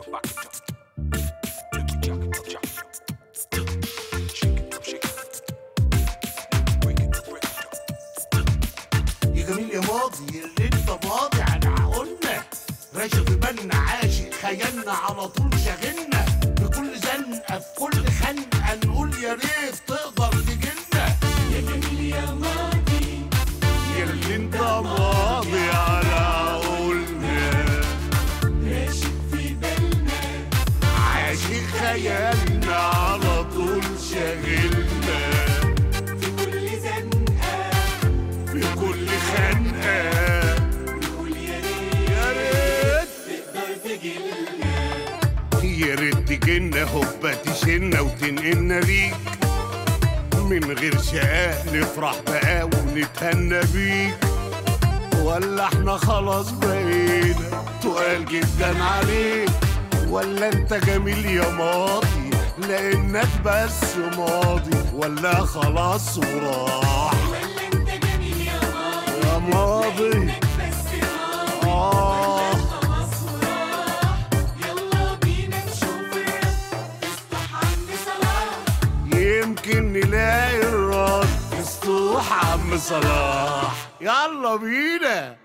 يا جميل يا ماضي اللي انت ماضي على عقولنا راشق في بالنا عاشق خيالنا على طول شاغلنا بكل زنقه في كل خنقه نقول يا ريت تقدر تجيلنا يا جميل يا ماضي يا اللي انت ماضي على عقولنا راشق في بالنا عاشق خيالنا على طول شاغلنا في كل زنقه في كل خنقة نقول يا ريت يا ريت تقدر تجيلنا يا ريت تجيلنا هوبا تشيلنا وتنقلنا ليك من غير شقاء نفرح بقى ونتهنى بيك ولا احنا خلاص بقينا تقال جدا عليك ولا انت جميل يا ماضي لانك بس ماضي ولا خلاص وراح يا ماضي آه يمكن نلاقي الرد اسطوح عم صلاح يلا بينا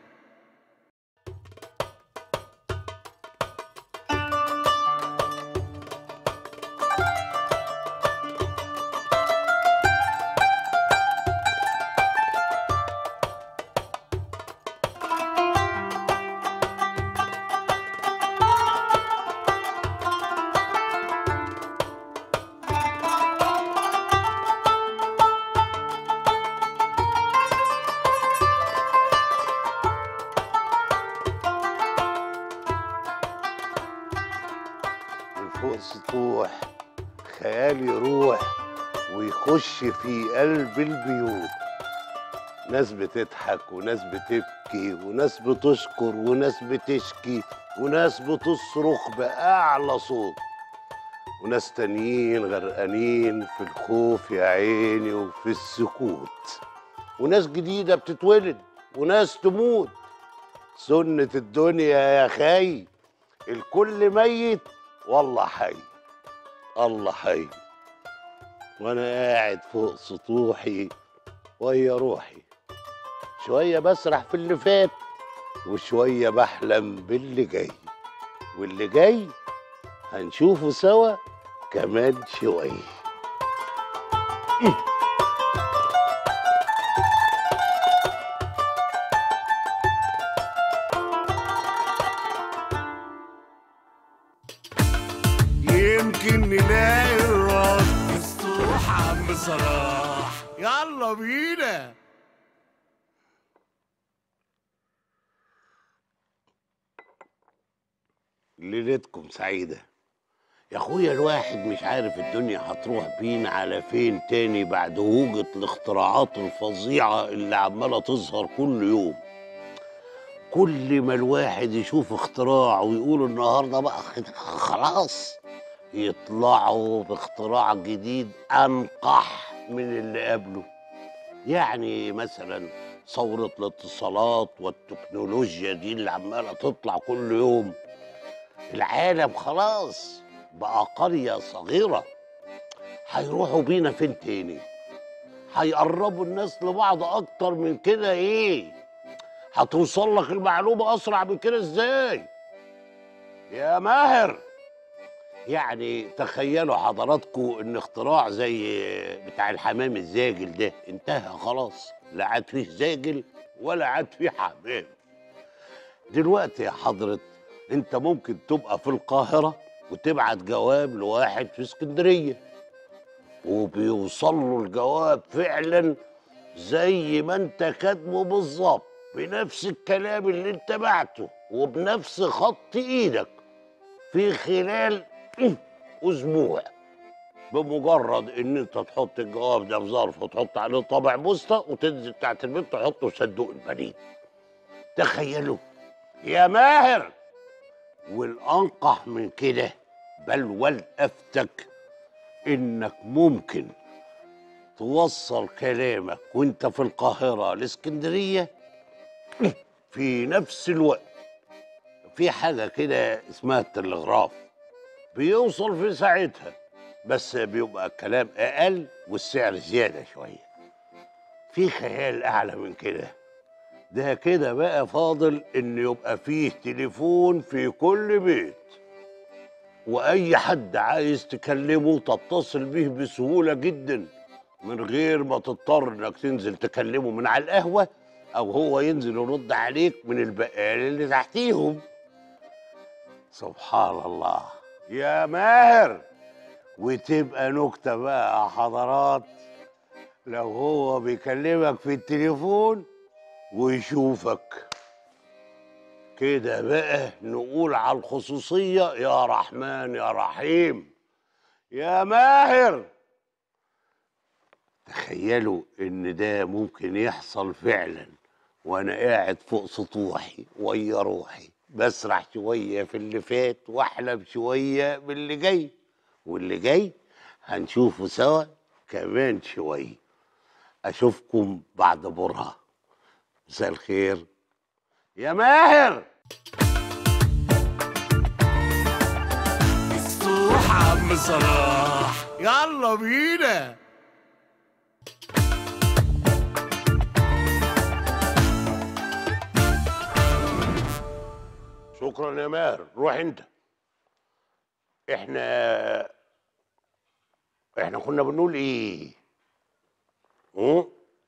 من فوق سطوح خيال يروح ويخش في قلب البيوت ناس بتضحك وناس بتبكي وناس بتشكر وناس بتشكي وناس بتصرخ بأعلى صوت وناس تانيين غرقانين في الخوف يا عيني وفي السكوت وناس جديدة بتتولد وناس تموت سنة الدنيا يا خي الكل ميت والله حي الله حي وانا قاعد فوق سطوحي ويا روحي شويه بسرح في اللي فات وشويه بحلم باللي جاي واللي جاي هنشوفه سوا كمان شويه يمكن نلاقي الرد اسطوح عم صلاح يلا بينا ليلتكم سعيدة يا اخويا الواحد مش عارف الدنيا هتروح بينا على فين تاني بعد هوجة الاختراعات الفظيعة اللي عمالة تظهر كل يوم كل ما الواحد يشوف اختراع ويقول النهارده بقى خلاص يطلعوا باختراع جديد انقح من اللي قبله يعني مثلا ثورة الاتصالات والتكنولوجيا دي اللي عمالة تطلع كل يوم العالم خلاص بقى قرية صغيرة هيروحوا بينا فين تاني هيقربوا الناس لبعض أكتر من كده إيه هتوصل لك المعلومة أسرع من كده إزاي يا ماهر يعني تخيلوا حضراتكم ان اختراع زي بتاع الحمام الزاجل ده انتهى خلاص لا عاد فيه زاجل ولا عاد فيه حمام دلوقتي يا حضرة انت ممكن تبقى في القاهرة وتبعت جواب لواحد في اسكندرية وبيوصل له الجواب فعلا زي ما انت كاتبه بالظبط بنفس الكلام اللي انت بعته وبنفس خط ايدك في خلال اسبوع بمجرد ان انت تحط الجواب ده في ظرف وتحط عليه طابع بوسطه وتنزل تحت البيت تحطه في صندوق البريد تخيلوا يا ماهر والانقح من كده بل والافتك انك ممكن توصل كلامك وانت في القاهره لاسكندريه في نفس الوقت في حاجه كده اسمها التلغراف بيوصل في ساعتها بس بيبقى الكلام اقل والسعر زياده شويه في خيال اعلى من كده ده كده بقى فاضل ان يبقى فيه تليفون في كل بيت واي حد عايز تكلمه تتصل به بسهوله جدا من غير ما تضطر انك تنزل تكلمه من على القهوه او هو ينزل يرد عليك من البقال اللي تحتيهم سبحان الله يا ماهر وتبقى نكته بقى يا حضرات لو هو بيكلمك في التليفون ويشوفك كده بقى نقول على الخصوصية يا رحمن يا رحيم يا ماهر تخيلوا ان ده ممكن يحصل فعلا وانا قاعد فوق سطوحي ويا روحي بسرح شوية في اللي فات واحلم شوية باللي جاي واللي جاي هنشوفه سوا كمان شوية اشوفكم بعد برهة مساء الخير يا ماهر الصوح عم صلاح يلا بينا شكرا يا ماهر روح انت احنا احنا كنا بنقول ايه م?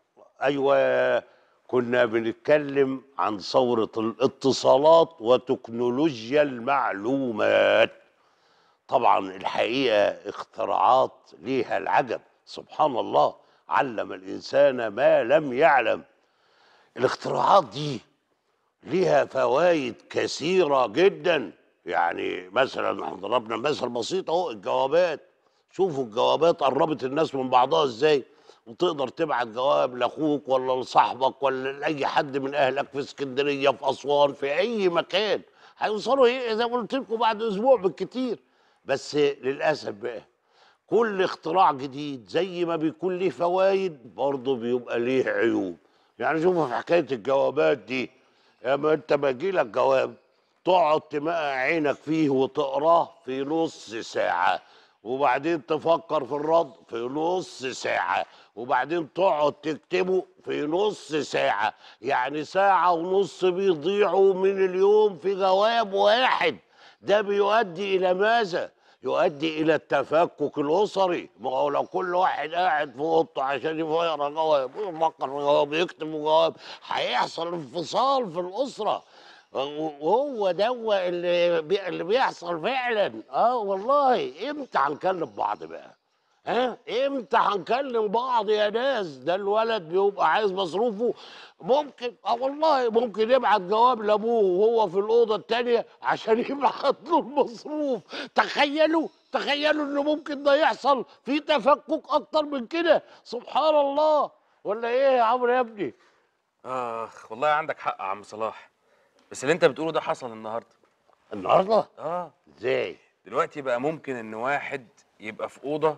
ايوه كنا بنتكلم عن ثورة الاتصالات وتكنولوجيا المعلومات طبعا الحقيقة اختراعات ليها العجب سبحان الله علم الإنسان ما لم يعلم الاختراعات دي ليها فوائد كثيرة جدا يعني مثلا احنا ضربنا مثل بسيط اهو الجوابات شوفوا الجوابات قربت الناس من بعضها ازاي وتقدر تبعت جواب لاخوك ولا لصاحبك ولا لاي حد من اهلك في اسكندريه في اسوان في اي مكان هيوصلوا ايه زي ما قلت لكم بعد اسبوع بالكتير بس للاسف بقى كل اختراع جديد زي ما بيكون ليه فوائد برضه بيبقى ليه عيوب يعني شوفوا في حكايه الجوابات دي اما انت باجي لك جواب تقعد تمقع عينك فيه وتقراه في نص ساعه وبعدين تفكر في الرد في نص ساعة وبعدين تقعد تكتبه في نص ساعة يعني ساعة ونص بيضيعوا من اليوم في جواب واحد ده بيؤدي إلى ماذا؟ يؤدي إلى التفكك الأسري ما هو لو كل واحد قاعد في أوضته عشان يقرا جواب ويفكر في جواب يكتب جواب هيحصل انفصال في الأسرة وهو دوا اللي بي اللي بيحصل فعلا اه والله امتى هنكلم بعض بقى ها امتى هنكلم بعض يا ناس ده الولد بيبقى عايز مصروفه ممكن اه والله ممكن يبعت جواب لابوه وهو في الاوضه التانيه عشان يبعت له المصروف تخيلوا تخيلوا انه ممكن ده يحصل في تفكك اكتر من كده سبحان الله ولا ايه يا عمرو يا ابني اخ والله عندك حق يا عم صلاح بس اللي انت بتقوله ده حصل النهارده النهارده اه ازاي دلوقتي بقى ممكن ان واحد يبقى في اوضه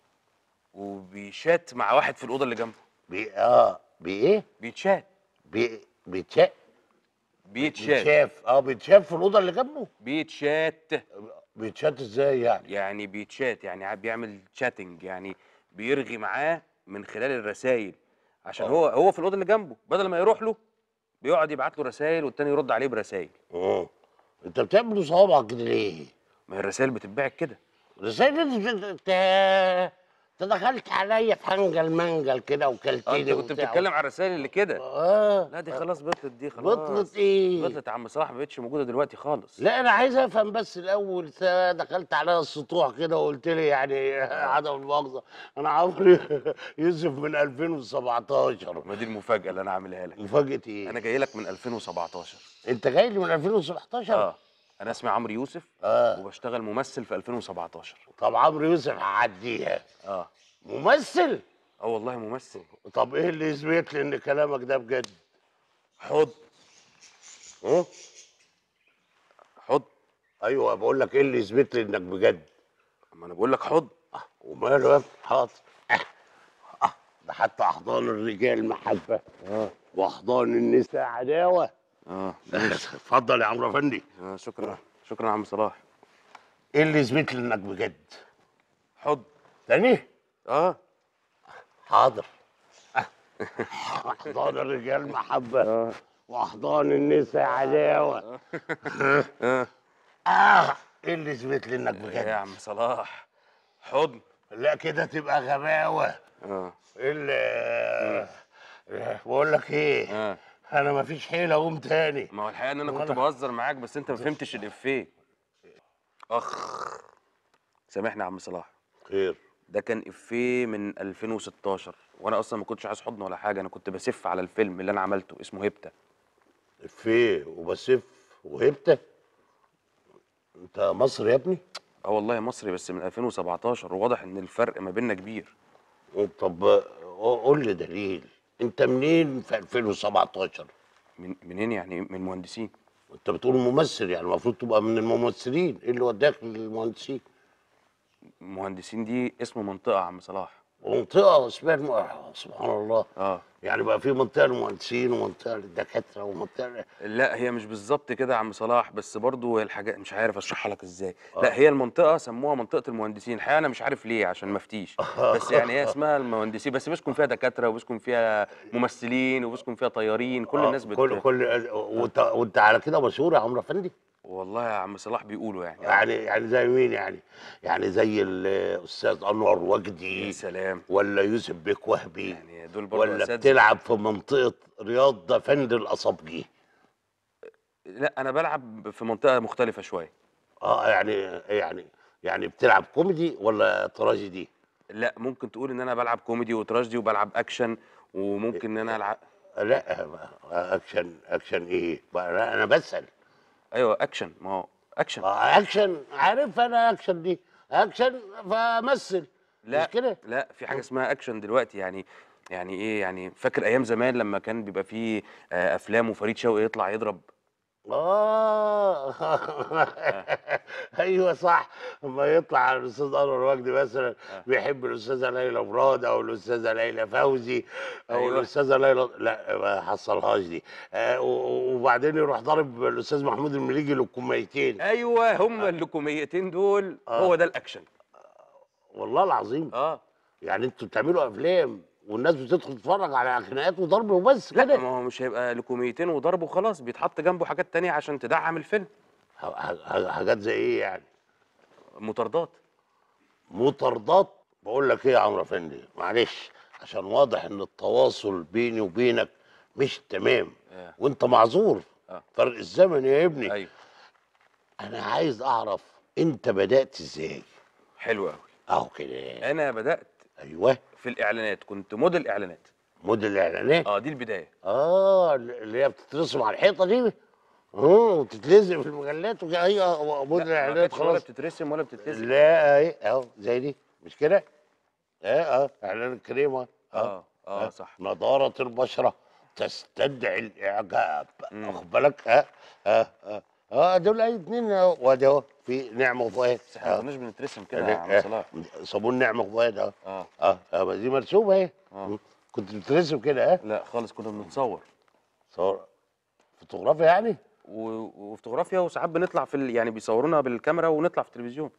وبيشات مع واحد في الاوضه اللي جنبه بي اه بايه بيتشات بي بيتشاف بيتشات بيتشاف اه بيتشاف في الاوضه اللي جنبه بيتشات بيتشات ازاي يعني يعني بيتشات يعني ع- بيعمل تشاتنج يعني بيرغي معاه من خلال الرسائل عشان هو هو في الاوضه اللي جنبه بدل ما يروح له بيقعد يبعت له رسائل والتاني يرد عليه برسائل اه انت بتعمل صوابعك كده ليه ما هي الرسائل بتتبعت كده رسالة انت انت انت دخلت عليا في هنجل منجل كده اه وكلتني انت كنت وبتاع. بتتكلم على الرسائل اللي كده اه لا دي خلاص بطلت دي خلاص بطلت ايه بطلت يا عم صلاح ما بقتش موجوده دلوقتي خالص لا انا عايز افهم بس الاول س- دخلت عليا السطوح كده وقلت لي يعني عدم المؤاخذه انا عمري يوسف من 2017 ما دي المفاجاه اللي انا عاملها لك مفاجاه ايه انا جاي لك من 2017 انت جاي لي من 2017 اه انا اسمي عمرو يوسف اه وبشتغل ممثل في 2017 طب عمرو يوسف هعديها اه ممثل اه والله ممثل طب ايه اللي يثبت لي ان كلامك ده بجد حض اه حض ايوه بقول لك ايه اللي يثبت لي انك بجد اما انا بقول لك حض وماله يا ابني حاضر آه. آه. ده حتى احضان الرجال محبه واحضان النساء عداوه اه اتفضل يا عمرو افندي آه، شكرا شكرا يا عم صلاح ايه اللي يثبت لي انك بجد حضن تاني اه حاضر احضان الرجال محبه واحضان النساء عداوه اه ايه اللي يثبت لي انك ايه يا بجد عم صلاح حضن لا كده تبقى غباوه اه ايه اللي بقول لك ايه اه انا مفيش حيله اقوم تاني ما هو الحقيقه ان انا كنت ولا- بهزر معاك بس انت ما فهمتش الافيه اخ سامحني يا عم صلاح خير ده كان افيه من 2016 وانا اصلا ما كنتش عايز حضن ولا حاجه انا كنت بسف على الفيلم اللي انا عملته اسمه هيبتا فيه وبسف وهبته انت مصري يا ابني اه والله مصري بس من 2017 وواضح ان الفرق ما بيننا كبير طب قول لي دليل انت منين في 2017 من منين يعني من مهندسين انت بتقول ممثل يعني المفروض تبقى من الممثلين ايه اللي وداك للمهندسين مهندسين دي اسم منطقه يا عم صلاح منطقه اسمها الم... سبحان الله اه يعني بقى في منطقه للمهندسين ومنطقه للدكاتره ومنطقه ل... لا هي مش بالظبط كده يا عم صلاح بس برضو هي الحاجات مش عارف اشرحها لك ازاي لا هي المنطقه سموها منطقه المهندسين الحقيقه انا مش عارف ليه عشان ما افتيش بس يعني هي اسمها المهندسين بس بيسكن فيها دكاتره وبيسكن فيها ممثلين وبيسكن فيها طيارين كل الناس بت... كل كل وانت وانت على كده مشهور يا عمرو افندي والله يا عم صلاح بيقولوا يعني يعني يعني زي مين يعني يعني زي الاستاذ انور وجدي يا سلام ولا يوسف بيك وهبي يعني دول برضو ولا اساتذه بتلعب في منطقه رياض ده فند الاصابجي لا انا بلعب في منطقه مختلفه شويه اه يعني يعني يعني بتلعب كوميدي ولا تراجيدي لا ممكن تقول ان انا بلعب كوميدي وتراجيدي وبلعب اكشن وممكن ان انا العب لا اكشن اكشن ايه بقى لا انا بسال ايوه اكشن ما هو اكشن آه، اكشن عارف انا اكشن دي اكشن فمثل لا مش كده لا في حاجه اسمها اكشن دلوقتي يعني يعني ايه يعني فاكر ايام زمان لما كان بيبقى فيه آه، افلام وفريد شوقي يطلع يضرب اه ايوه صح لما يطلع الاستاذ انور وجدي مثلا بيحب الاستاذه ليلى مراد او الاستاذه ليلى فوزي او أيوة. الاستاذه ليلى لا ما حصلهاش دي آه و- وبعدين يروح ضارب الاستاذ محمود المليجي للكوميتين ايوه هم اللوكوميتين دول هو ده الاكشن والله العظيم اه يعني انتوا بتعملوا افلام والناس بتدخل تتفرج على خناقات وضرب وبس لا كده ما هو مش هيبقى لوكوميتين وضرب وخلاص بيتحط جنبه حاجات تانية عشان تدعم الفيلم ح- ح- حاجات زي ايه يعني مطاردات مطاردات بقول لك ايه يا عمرو افندي معلش عشان واضح ان التواصل بيني وبينك مش تمام آه. وانت معذور آه. فرق الزمن يا ابني ايوه انا عايز اعرف انت بدات ازاي حلو قوي اهو كده انا بدات ايوه في الاعلانات كنت موديل اعلانات موديل الاعلانات اه دي البدايه اه اللي هي بتترسم على الحيطه دي اه وتتلزق في المجلات وكده ايوه موديل لا، ما الاعلانات كانتش ولا خلاص بتترسم ولا بتتلزق لا اهي اهو زي دي مش كده اه اه اعلان الكريمه اه اه صح نضارة البشرة تستدعي الإعجاب واخد بالك ها ها ها اه دول أي اتنين أهو. وادي أهو في نعمة وفؤاد بس احنا ما آه. كناش بنترسم كده يا يعني، عم آه، صلاح صابون نعمة وفؤاد أهو اه اه اه بس دي مرسومة أهي آه. كنت بترسم كده ها لا خالص كنا بنتصور صور فوتوغرافيا يعني و- وفوتوغرافيا وساعات بنطلع في ال... يعني بيصورونا بالكاميرا ونطلع في التلفزيون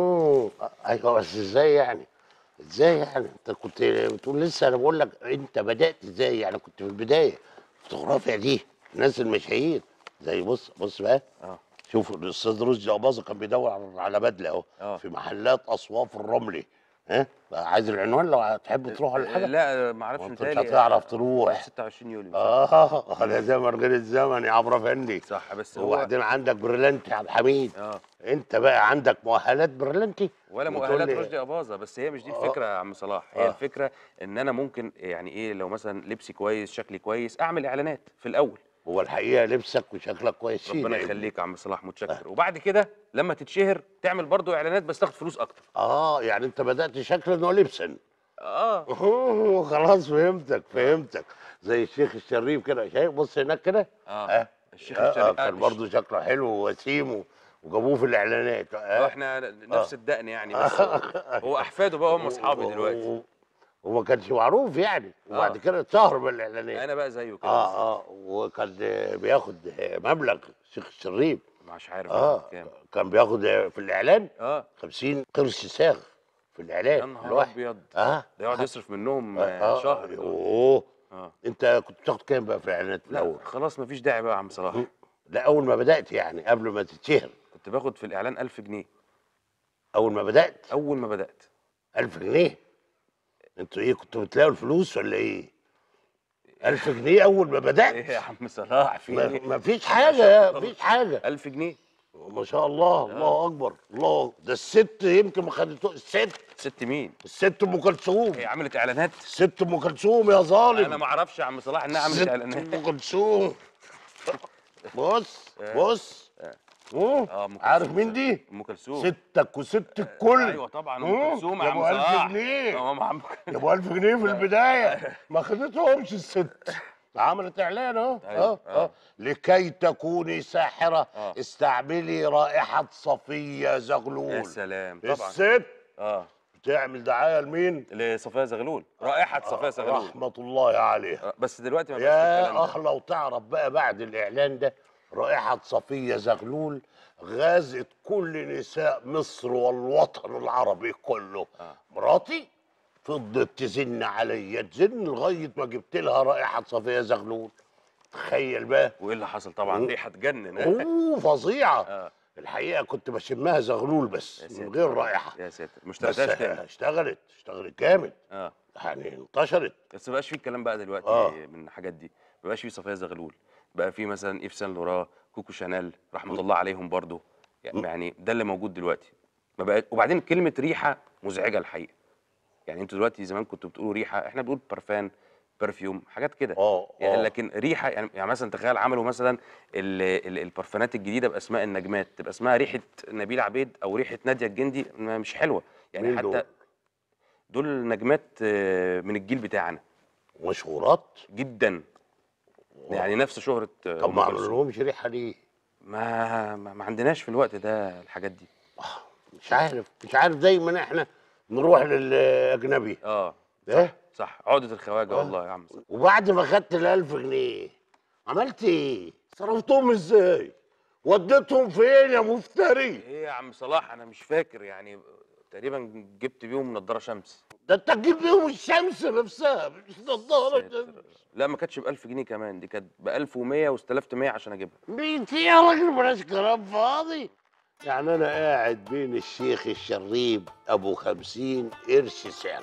اه ايوه بس ازاي يعني ازاي يعني انت كنت بتقول لسه انا بقول لك انت بدات ازاي يعني كنت في البدايه الفوتوغرافيا دي الناس المشاهير زي بص بص بقى اه شوف الاستاذ رشدي اباظه كان بيدور على- على بدله اهو آه. في محلات اصواف الرملي ها بقى عايز العنوان لو هتحب تروح ولا حاجه لا ما اعرفش وانت مش متهيألي هتعرف تروح 26 يوليو اه ده زمن غير الزمن يا عمرو افندي صح بس هو وبعدين عندك برلنتي يا عبد الحميد اه انت بقى عندك مؤهلات برلنتي ولا وتقول مؤهلات لي- رشدي اباظه بس هي مش دي آه. الفكره يا عم صلاح هي آه. الفكره ان انا ممكن يعني ايه لو مثلا لبسي كويس شكلي كويس اعمل اعلانات في الاول هو الحقيقه لبسك وشكلك كويسين ربنا يعني. يخليك يا عم صلاح متشكر وبعد كده لما تتشهر تعمل برضو اعلانات بس تاخد فلوس اكتر اه يعني انت بدات شكلا ولبسا اه أوه، خلاص فهمتك فهمتك زي الشيخ الشريف كده شايف بص هناك كده اه الشيخ آه، الشريف كان برضه شكله حلو ووسيم و- وجابوه في الاعلانات اه آه. احنا نفس الدقن يعني بس هو احفاده بقى هم اصحابي و- دلوقتي و- وما كانش معروف يعني وبعد آه. كده اتشهر بالاعلانات انا بقى زيه كده اه اه وكان بياخد مبلغ الشيخ الشريف مش عارف اه بياخد كام كان بياخد في الاعلان اه 50 قرش ساغ في الاعلان يا نهار الواحد. ابيض اه ده يقعد يصرف منهم آه، آه، شهر دول. اوه اه انت كنت بتاخد كام بقى في الاعلانات في لا الاول؟ خلاص مفيش داعي بقى يا عم صلاح لا اول ما بدات يعني قبل ما تتشهر كنت باخد في الاعلان 1000 جنيه اول ما بدات اول ما بدات 1000 جنيه انتوا ايه كنتوا بتلاقوا الفلوس ولا ايه 1000 جنيه اول ما بدات ايه يا عم صلاح في ما ايه ما فيش حاجه ما فيش حاجه 1000 جنيه ما شاء الله الله اكبر الله ده الست يمكن ما خدتوش الست ست مين الست ام كلثوم هي عملت اعلانات الست ام كلثوم يا ظالم انا ما اعرفش يا عم صلاح انها عملت ست اعلانات ام كلثوم بص بص مم. اه أم عارف كلثوم. مين دي؟ ام كلثوم ستك وست الكل ايوه طبعا مم. ام كلثوم يا يا عم ابو 1000 صلاح جنيه اه عم يا ابو 1000 جنيه في البدايه ما خدتهمش الست عملت اعلان اهو أيوة، اه اه لكي تكوني ساحره آه. استعملي رائحه صفيه زغلول يا سلام طبعا الست اه بتعمل دعايه لمين؟ لصفيه زغلول رائحه صفيه زغلول رحمه الله عليها آه، بس دلوقتي ما بقاش في يا الكلام ده اخ لو تعرف بقى بعد الاعلان ده رائحه صفيه زغلول غازت كل نساء مصر والوطن العربي كله آه. مراتي فضلت تزن عليا تزن لغايه ما جبت لها رائحه صفيه زغلول تخيل بقى وايه اللي حصل طبعا مم. ريحه تجنن اوه فظيعه اه الحقيقه كنت بشمها زغلول بس يا من ساتر. غير رائحه يا ساتر مش بس تنساش تاني اشتغلت اشتغلت جامد اه يعني انتشرت بس ما بقاش في الكلام بقى دلوقتي آه. من الحاجات دي ما بقاش في صفيه زغلول بقى في مثلا ايف سان لورا كوكو شانيل رحمه الله عليهم برضو يعني ده اللي موجود دلوقتي ما بقى وبعدين كلمه ريحه مزعجه الحقيقه يعني انتوا دلوقتي زمان كنتوا بتقولوا ريحه احنا بنقول برفان برفيوم حاجات كده اه يعني اه لكن ريحه يعني, يعني مثلا تخيل عملوا مثلا ال- ال- البرفانات الجديده باسماء النجمات تبقى اسمها ريحه نبيل عبيد او ريحه ناديه الجندي ما- مش حلوه يعني مين حتى دول؟ دول نجمات آه، من الجيل بتاعنا مشهورات جدا يعني نفس شهره آه، طب أم ما كلثوم. عملوا لهمش ريحه ليه؟ ما ما ما عندناش في الوقت ده الحاجات دي مش عارف مش عارف دايما احنا نروح للاجنبي اه ايه صح عقده الخواجه آه. والله يا عم صح. وبعد ما خدت ال 1000 جنيه عملت ايه؟ صرفتهم ازاي؟ وديتهم فين يا مفتري؟ ايه يا عم صلاح انا مش فاكر يعني تقريبا جبت بيهم نضاره شمس ده انت تجيب بيهم الشمس نفسها مش نضاره ساتر. لا ما كانتش ب 1000 جنيه كمان دي كانت ب 1100 واستلفت 100 عشان اجيبها مين في يا راجل بلاش كلام فاضي يعني انا قاعد بين الشيخ الشريب ابو خمسين قرش سعر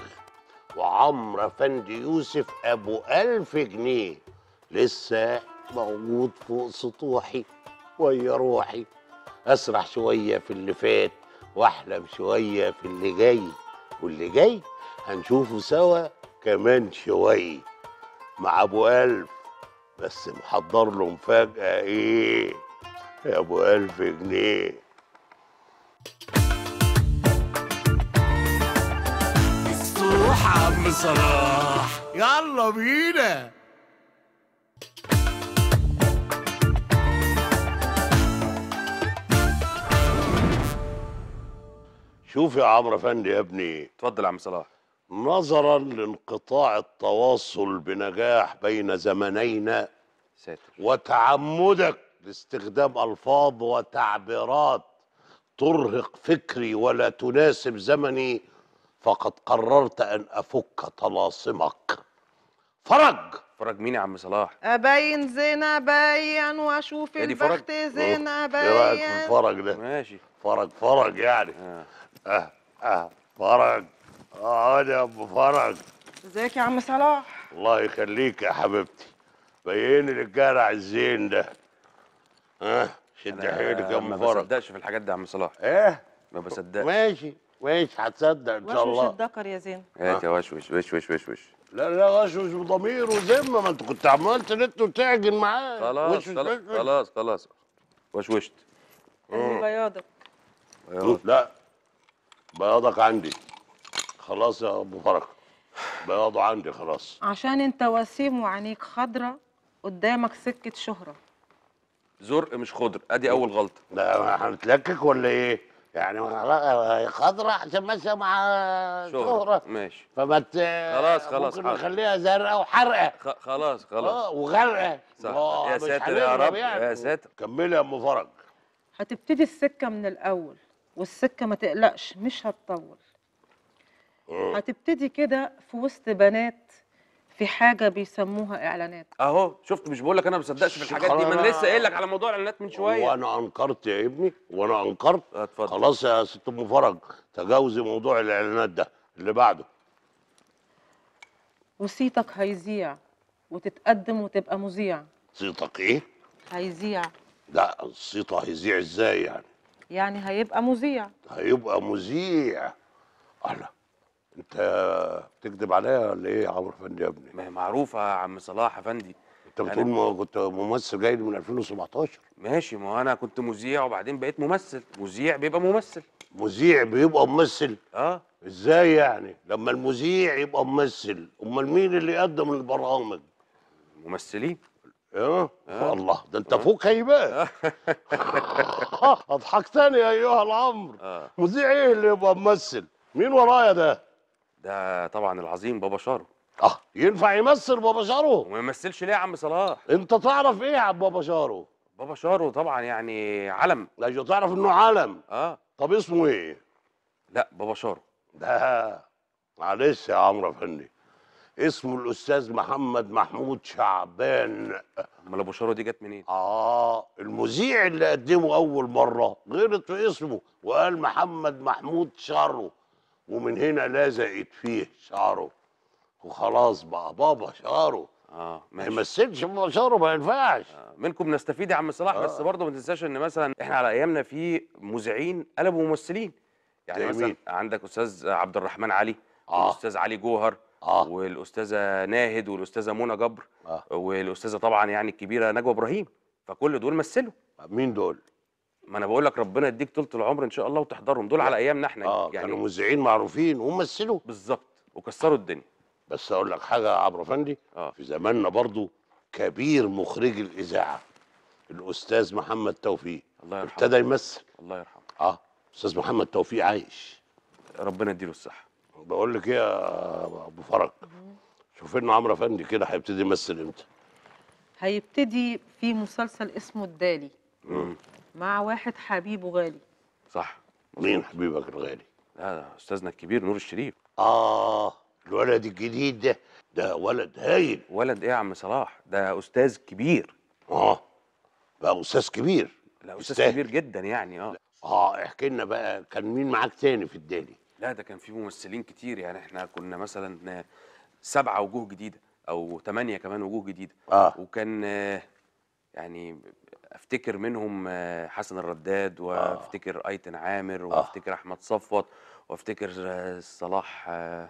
وعمرو افندي يوسف ابو الف جنيه لسه موجود فوق سطوحي ويا روحي اسرح شويه في اللي فات واحلم شويه في اللي جاي واللي جاي هنشوفه سوا كمان شويه مع ابو الف بس محضر له مفاجأة ايه يا ابو ألف جنيه الصوح عم صلاح يلا بينا شوف يا عمرو افندي يا ابني اتفضل يا عم صلاح نظرا لانقطاع التواصل بنجاح بين زمنينا ساتر وتعمدك لاستخدام الفاظ وتعبيرات ترهق فكري ولا تناسب زمني فقد قررت ان افك طلاسمك فرج فرج مين يا عم صلاح ابين زين ابين واشوف هي دي فرج؟ البخت زين ايه رايك في ابين الفرج ده ماشي فرج فرج يعني آه. اه اه فرج اقعد يا ابو فرج ازيك يا عم صلاح الله يخليك يا حبيبتي بيني للجرع الزين ده ها شد حيلك يا ما ام فرج بصدقش في الحاجات دي يا عم صلاح ايه ما بصدقش ماشي ماشي هتصدق ان شاء وشوش الله الدكر يا زين هات يا وشوش وش وش وش وش لا لا وشوش بضمير وذمه ما انت كنت عمال تنت وتعجن معاه خلاص وشوش خلاص وشوش. خلاص خلاص وشوشت اللي بياضك أيوه. لا بياضك عندي خلاص يا ابو فرج بياضه عندي خلاص عشان انت وسيم وعينيك خضرة قدامك سكة شهرة زرق مش خضر ادي اول غلطه ده هنتلكك ولا ايه؟ يعني خلاص خضرة عشان ماشية مع شهرة ماشي فما ت... خلاص، خلاص، ممكن حاضر. نخليها زرقاء وحرقة خ- خلاص خلاص اه وغرقة صح آه، يا مش ساتر يا هنضرب رب يعني. يا ساتر كملي يا ام فرج هتبتدي السكة من الأول والسكة ما تقلقش مش هتطول هتبتدي كده في وسط بنات في حاجة بيسموها إعلانات اهو شفت مش بقول لك انا ما بصدقش في الحاجات دي ما انا لسه قايل لك على موضوع الاعلانات من شويه وانا انكرت يا ابني وانا انكرت آه، اتفضل خلاص يا ست ام فرج تجاوزي موضوع الاعلانات ده اللي بعده وصيتك هيذيع وتتقدم وتبقى مذيع صيتك ايه هيذيع لا الصيت هيذيع ازاي يعني يعني هيبقى مذيع هيبقى مذيع الله انت بتكذب عليا ولا ايه يا عمرو فندي يا ابني ما هي معروفه يا عم صلاح افندي انت بتقول ما كنت ممثل جاي من 2017 ماشي ما هو انا كنت مذيع وبعدين بقيت ممثل مذيع بيبقى ممثل مذيع بيبقى ممثل اه ازاي يعني لما المذيع يبقى ممثل امال مين اللي يقدم البرامج ممثلين اه آه. الله ده انت فوق بقى اضحكتني ايها العمر اه مذيع ايه اللي يبقى ممثل مين ورايا ده ده طبعا العظيم بابا شارو اه ينفع يمثل بابا شارو وما يمثلش ليه يا عم صلاح انت تعرف ايه عن بابا شارو بابا شارو طبعا يعني علم لا تعرف انه عالم اه طب اسمه ايه لا بابا شارو ده معلش يا عمرو افندي اسمه الاستاذ محمد محمود شعبان امال ابو شارو دي جت منين اه المذيع اللي قدمه اول مره غلط في اسمه وقال محمد محمود شارو ومن هنا لزقت فيه شعره وخلاص بقى بابا شارو اه ما ماشي يمثلش بابا شارو ما ينفعش آه، منكم نستفيد يا عم صلاح بس آه. برضه ما تنساش ان مثلا احنا على ايامنا في مذيعين قلبوا ممثلين يعني زي مثلا مين؟ عندك استاذ عبد الرحمن علي آه. والاستاذ علي جوهر اه والاستاذه ناهد والاستاذه منى جبر آه. والاستاذه طبعا يعني الكبيره نجوى ابراهيم فكل دول مثلوا مين دول؟ ما انا بقول لك ربنا يديك طول العمر ان شاء الله وتحضرهم دول على ايامنا احنا اه يعني كانوا مذيعين معروفين ومثلوا بالظبط وكسروا الدنيا بس اقول لك حاجه يا عمرو افندي اه في زماننا برضو كبير مخرج الاذاعه الاستاذ محمد توفيق الله يرحمه ابتدى يمثل الله يرحمه اه استاذ محمد توفيق عايش ربنا يديله الصحه بقول لك ايه يا ابو فرج شوف لنا عمرو افندي كده هيبتدي يمثل امتى هيبتدي في مسلسل اسمه الدالي مم. مع واحد حبيبه غالي صح مين حبيبك الغالي لا ده استاذنا الكبير نور الشريف اه الولد الجديد ده ده ولد هايل ولد ايه يا عم صلاح ده استاذ كبير اه بقى استاذ كبير لا استاذ يستاهل. كبير جدا يعني اه اه احكي لنا بقى كان مين معاك تاني في الدالي لا ده كان في ممثلين كتير يعني احنا كنا مثلا سبعة وجوه جديدة او ثمانية كمان وجوه جديدة اه وكان آه، يعني افتكر منهم آه، حسن الرداد وافتكر ايتن عامر وافتكر احمد صفوت وافتكر آه، صلاح آه،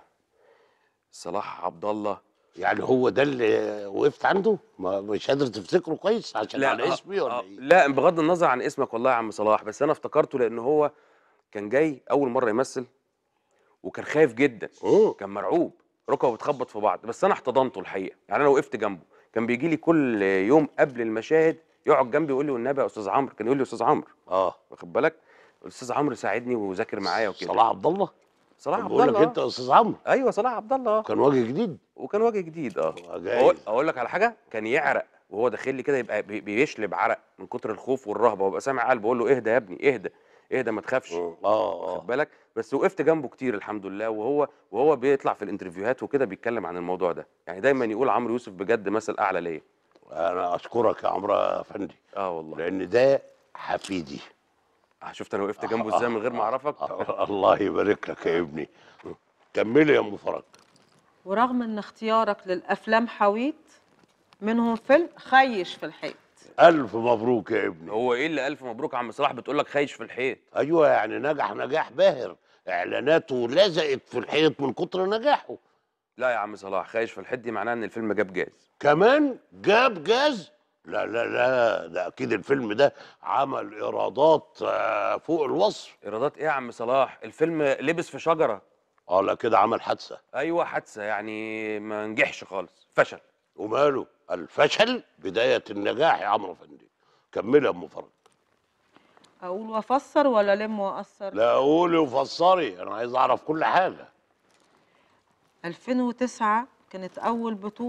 صلاح عبد الله يعني هو ده اللي وقفت عنده ما مش قادر تفتكره كويس عشان على آه، اسمي ولا آه، ايه لا بغض النظر عن اسمك والله يا عم صلاح بس انا افتكرته لان هو كان جاي اول مره يمثل وكان خايف جدا مم. كان مرعوب ركبه بتخبط في بعض بس انا احتضنته الحقيقه يعني انا وقفت جنبه كان بيجي لي كل يوم قبل المشاهد يقعد جنبي يقول لي والنبي يا استاذ عمرو كان يقول لي استاذ عمرو اه واخد بالك الاستاذ عمرو ساعدني وذاكر معايا وكده صلاح عبد الله صلاح عبد بقول لك الله انت يا استاذ عمرو ايوه صلاح عبد الله كان وجه جديد وكان وجه جديد اه جايز. أقول, اقول لك على حاجه كان يعرق وهو داخل لي كده يبقى بي- بيشلب عرق من كتر الخوف والرهبه وابقى سامع قلبه بقول له اهدى يا ابني اهدى اهدى ما تخافش اه اه واخد بالك بس وقفت جنبه كتير الحمد لله وهو وهو بيطلع في الانترفيوهات وكده بيتكلم عن الموضوع ده يعني دايما يقول عمرو يوسف بجد مثل اعلى ليا انا اشكرك يا عمرو افندي اه والله لان ده حفيدي آه، شفت انا وقفت جنبه ازاي من غير ما اعرفك آه، الله يبارك لك يا ابني كملي يا ام فرج ورغم ان اختيارك للافلام حويط منهم فيلم خيش في الحيط الف مبروك يا ابني هو ايه اللي الف مبروك يا عم صلاح بتقول لك خايش في الحيط ايوه يعني نجح نجاح باهر اعلاناته لزقت في الحيط من كتر نجاحه لا يا عم صلاح خايش في الحيط دي معناها ان الفيلم جاب جاز كمان جاب جاز لا لا لا ده اكيد الفيلم ده عمل ايرادات آه، فوق الوصف ايرادات ايه يا عم صلاح الفيلم لبس في شجره اه لا كده عمل حادثه ايوه حادثه يعني ما نجحش خالص فشل وماله الفشل بدايه النجاح يا عمرو افندي كملي يا ام فرج اقول وافسر ولا لم واقصر لا قولي وفسري انا عايز اعرف كل حاجه 2009 كانت اول بطوله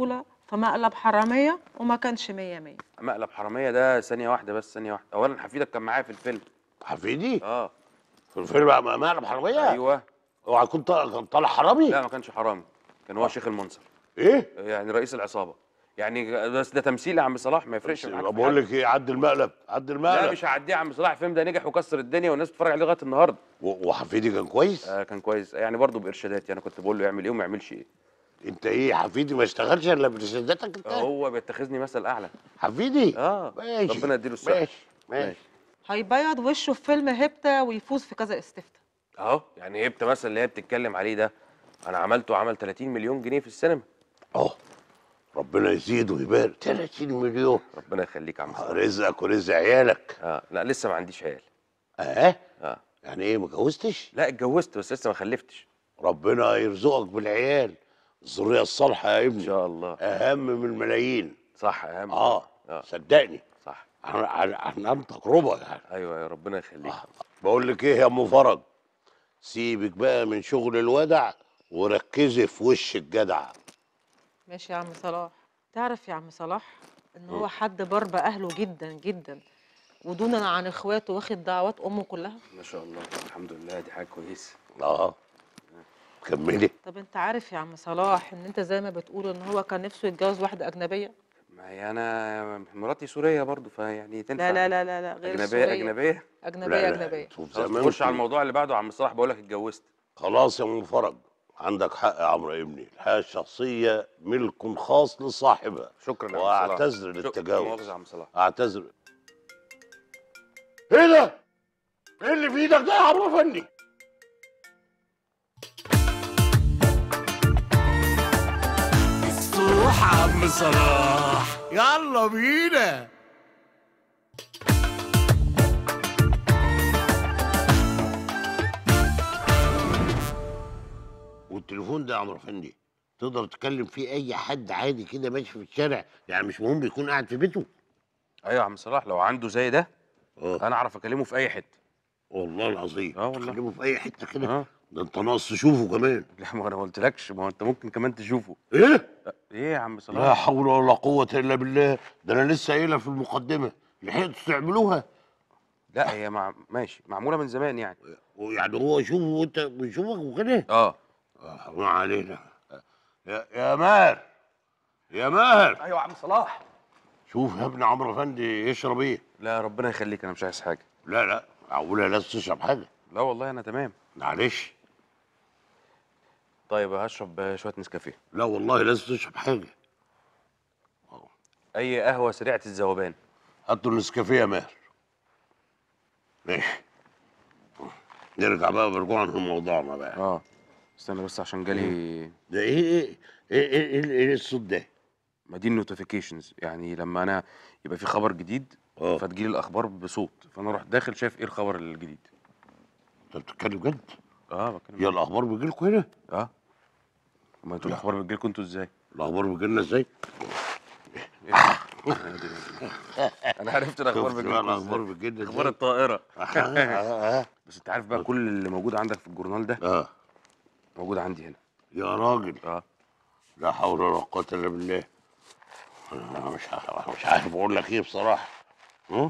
في مقلب حراميه وما كانش مية مية مقلب حراميه ده ثانيه واحده بس ثانيه واحده اولا حفيدك كان معايا في الفيلم حفيدي اه في الفيلم مع مقلب حراميه ايوه اوعى كنت كان طالع حرامي لا ما كانش حرامي كان هو شيخ المنصر ايه يعني رئيس العصابه يعني بس ده تمثيل يا عم صلاح ما يفرقش معاك في بقول حاجة. لك ايه عد المقلب عد لا المقلب مش هعديه يا عم صلاح الفيلم ده نجح وكسر الدنيا والناس بتتفرج عليه لغايه النهارده و- وحفيدي كان كويس آه كان كويس يعني برضه بارشاداتي انا كنت بقول له يعمل ايه وما يعملش ايه انت ايه حفيدي ما اشتغلش الا برشادتك انت هو بيتخذني مثل اعلى حفيدي اه ماشي ربنا يديله الصحه ماشي ماشي هيبيض وشه في فيلم هبته ويفوز في كذا استفتاء اهو يعني هبت مثلا اللي هي بتتكلم عليه ده انا عملته عمل 30 مليون جنيه في السينما اه ربنا يزيد ويبارك 30 مليون ربنا يخليك يا عم صلاح رزقك ورزق عيالك اه لا لسه ما عنديش عيال اه اه يعني ايه ما اتجوزتش لا اتجوزت بس لسه ما خلفتش ربنا يرزقك بالعيال الذريه الصالحه يا ان ابني شاء الله اهم من الملايين صح اهم اه اه صدقني صح عن عن عن عن تجربه يعني ايوه يا ربنا يخليك بقول لك ايه يا ام فرج سيبك بقى من شغل الودع وركزي في وش الجدع ماشي يا عم صلاح تعرف يا عم صلاح ان هو حد بر باهله جدا جدا ودونا عن اخواته واخد دعوات امه كلها ما شاء الله الحمد لله دي حاجه كويسه اه كملي طب انت عارف يا عم صلاح ان انت زي ما بتقول ان هو كان نفسه يتجوز واحده اجنبيه ما هي انا مراتي سوريه برضو فيعني تنفع لا لا لا لا, لا غير اجنبيه سورية. اجنبيه اجنبيه اجنبيه شوف خلاص زمان نخش على في- الموضوع اللي بعده يا عم صلاح بقول لك اتجوزت خلاص يا ام فرج عندك حق يا عمرو ابني الحياه الشخصيه ملك خاص لصاحبها شكرا يا عم صلاح واعتذر شك- للتجاوز مؤاخذة يا عم صلاح اعتذر ايه ده؟ ايه اللي في ايدك ده يا عمرو فني؟ الصوح عم صلاح يلا بينا والتليفون ده يا عمرو فندي تقدر تكلم فيه اي حد عادي كده ماشي في الشارع يعني مش مهم يكون قاعد في بيته ايوه يا عم صلاح لو عنده زي ده اه انا اعرف اكلمه في اي حته والله العظيم اه والله. تكلمه في اي حته كده اه ده انت ناقص تشوفه كمان لا ما انا ما قلتلكش ما هو انت ممكن كمان تشوفه ايه ايه يا عم لا صلاح حول ولا قوه الا بالله ده انا لسه قايلها في المقدمه لحقتوا تعملوها لا هي مع... ماشي معموله من زمان يعني ويعني هو يشوفه وانت بيشوفك وكده اه آه، ما علينا يا يا ماهر يا ماهر ايوه يا عم صلاح شوف يا ابن عمرو افندي يشرب ايه لا ربنا يخليك انا مش عايز حاجه لا لا معقوله لازم تشرب حاجه لا والله انا تمام معلش طيب هشرب شويه نسكافيه لا والله لازم تشرب حاجه اي قهوه سريعه الذوبان هاتوا النسكافيه يا ماهر ماشي نرجع بقى برجوعا لموضوعنا بقى اه استنى بس عشان جالي ده ايه ايه ايه ايه, إيه, إيه الصوت ده ما دي النوتيفيكيشنز يعني لما انا يبقى في خبر جديد اه فتجيلي الاخبار بصوت فانا اروح داخل شايف ايه الخبر الجديد انت بتتكلم جد اه بتكلم يا الاخبار بتجي لكم هنا اه ما انتوا الاخبار بتجيلكوا انتوا ازاي الاخبار بتجي لنا ازاي انا عرفت الاخبار شفت بقى بتجيلكوا الاخبار ازاي بتجي لنا اخبار ازاي الطائره آه، آه، بس انت عارف بقى كل اللي موجود عندك في الجورنال ده اه موجود عندي هنا يا راجل اه لا حول ولا قوة إلا بالله أنا مش عارف مش عارف أقول لك إيه بصراحة م?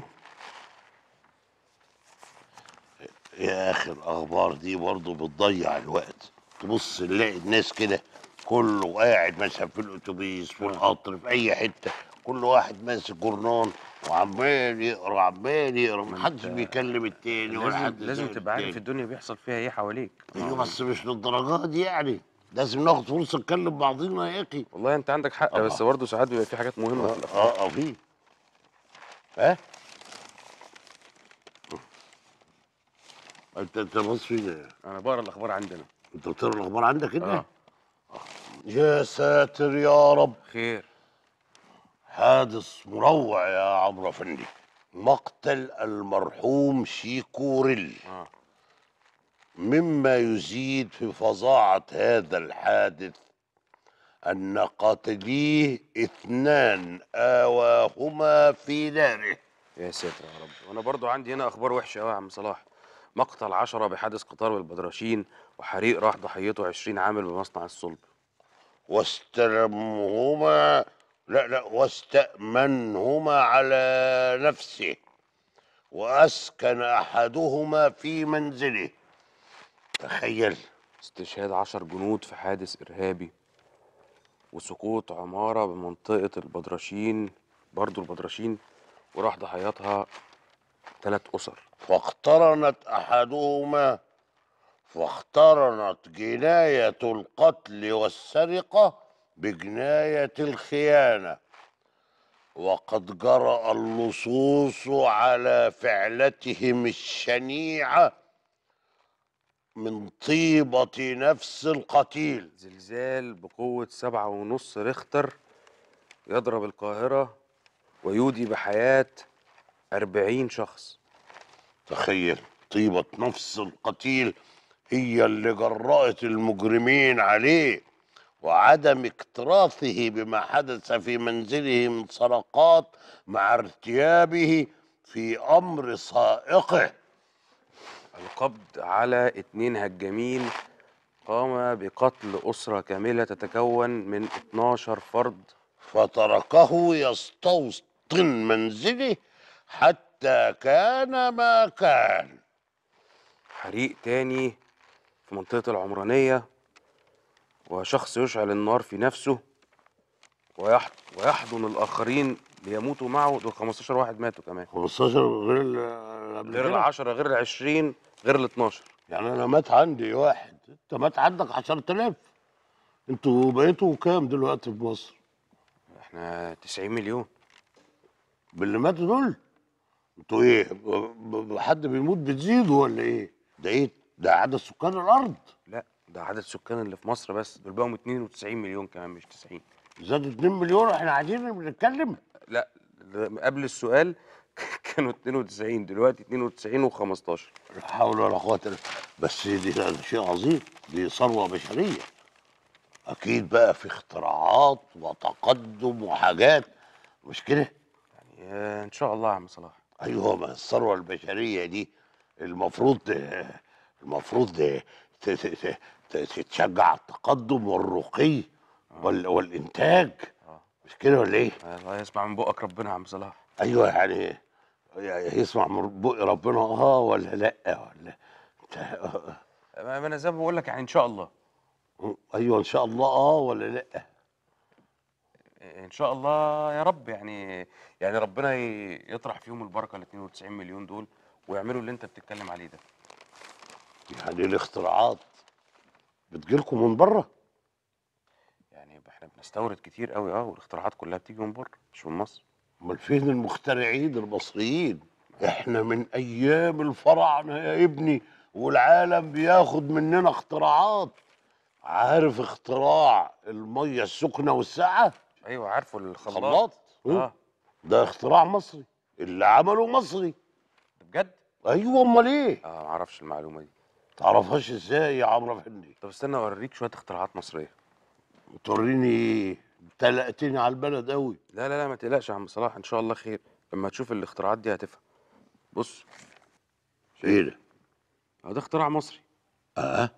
يا أخي الأخبار دي برضه بتضيع الوقت تبص نلاقي الناس كده كله قاعد مثلا في الأتوبيس في القطر في أي حتة كل واحد ماسك جورنال وعمال يقرا عمال يقرا محدش أنت بيكلم التاني ولا لازم حد لازم سائل تبقى عارف التاني. الدنيا بيحصل فيها ايه حواليك ايوه بس مش للدرجات دي يعني لازم ناخد فرصه نكلم بعضينا يا اخي والله انت عندك حق آه. بس برضه ساعات بيبقى في حاجات مهمه في الاخبار اه اه في ها انت انت بص فين انا بقرا الاخبار عندنا انت بتقرا الاخبار عندك هنا اه يا ساتر يا رب خير حادث مروع يا عمرو افندي مقتل المرحوم شيكوريل اه مما يزيد في فظاعة هذا الحادث أن قاتليه اثنان آواهما في ناره يا ساتر يا رب وانا برضو عندي هنا اخبار وحشه قوي يا عم صلاح مقتل عشرة بحادث قطار بالبدرشين وحريق راح ضحيته 20 عامل بمصنع الصلب واستلمهما لا لا واستأمنهما على نفسه وأسكن أحدهما في منزله تخيل استشهاد عشر جنود في حادث إرهابي وسقوط عمارة بمنطقة البدرشين برضو البدرشين وراح ضحياتها ثلاث أسر فاقترنت أحدهما فاقترنت جناية القتل والسرقة بجناية الخيانة وقد جرأ اللصوص على فعلتهم الشنيعة من طيبة نفس القتيل زلزال بقوة سبعة ونص ريختر يضرب القاهرة ويودي بحياة أربعين شخص تخيل طيبة نفس القتيل هي اللي جرأت المجرمين عليه وعدم اكتراثه بما حدث في منزله من سرقات مع ارتيابه في أمر سائقه القبض على اتنين هجامين قام بقتل أسرة كاملة تتكون من 12 فرد فتركه يستوطن منزله حتى كان ما كان حريق تاني في منطقة العمرانية وشخص يشعل النار في نفسه ويح- ويحضن الآخرين ليموتوا معه دول 15 واحد ماتوا كمان 15 غير ال- قبل غير كده؟ العشرة غير العشرين غير ال 12 يعني انا مات عندي واحد انت مات عندك 10000 انتوا بقيتوا كام دلوقتي في مصر احنا 90 مليون باللي ماتوا دول انتوا ايه ب- ب- حد بيموت بتزيدوا ولا ايه ده ايه ده عدد سكان الارض لا ده عدد السكان اللي في مصر بس دول بقوا 92 مليون كمان مش 90 زادوا 2 مليون احنا قاعدين بنتكلم لا قبل السؤال كانوا 92 دلوقتي 92 و15 لا حول ولا قوه الا بس دي ده شيء عظيم دي ثروه بشريه اكيد بقى في اختراعات وتقدم وحاجات مش كده يعني آه، ان شاء الله يا عم صلاح ايوه ما الثروه البشريه دي المفروض المفروض ت- ت- ت- ت- تتشجع على التقدم والرقي وال- والانتاج مش كده ولا ايه؟ الله يسمع من بقك ربنا يا عم صلاح ايوه يعني يعني يسمع من بق ربنا اه ولا لا ولا انت- ما ما انا زي ما بقول لك يعني ان شاء الله ايوه ان شاء الله اه ولا لا ان شاء الله يا رب يعني يعني ربنا ي- يطرح فيهم البركه ال 92 مليون دول ويعملوا اللي انت بتتكلم عليه ده يعني الاختراعات بتجيلكم من بره يعني احنا بنستورد كتير قوي اه والاختراعات كلها بتيجي من بره مش من مصر امال فين المخترعين المصريين احنا من ايام الفراعنه يا ابني والعالم بياخد مننا اختراعات عارف اختراع الميه السخنه والساقعه ايوه عارفه الخلاط خلاط اه ده اختراع مصري اللي عمله مصري ده بجد ايوه امال ايه اه ما اعرفش المعلومه دي تعرفهاش ازاي يا عمرو افندي طب استنى اوريك شويه اختراعات مصريه توريني ايه تلقتني على البلد قوي لا لا لا ما تقلقش يا عم صلاح ان شاء الله خير لما تشوف الاختراعات دي هتفهم بص ايه ده اه ده اختراع مصري اه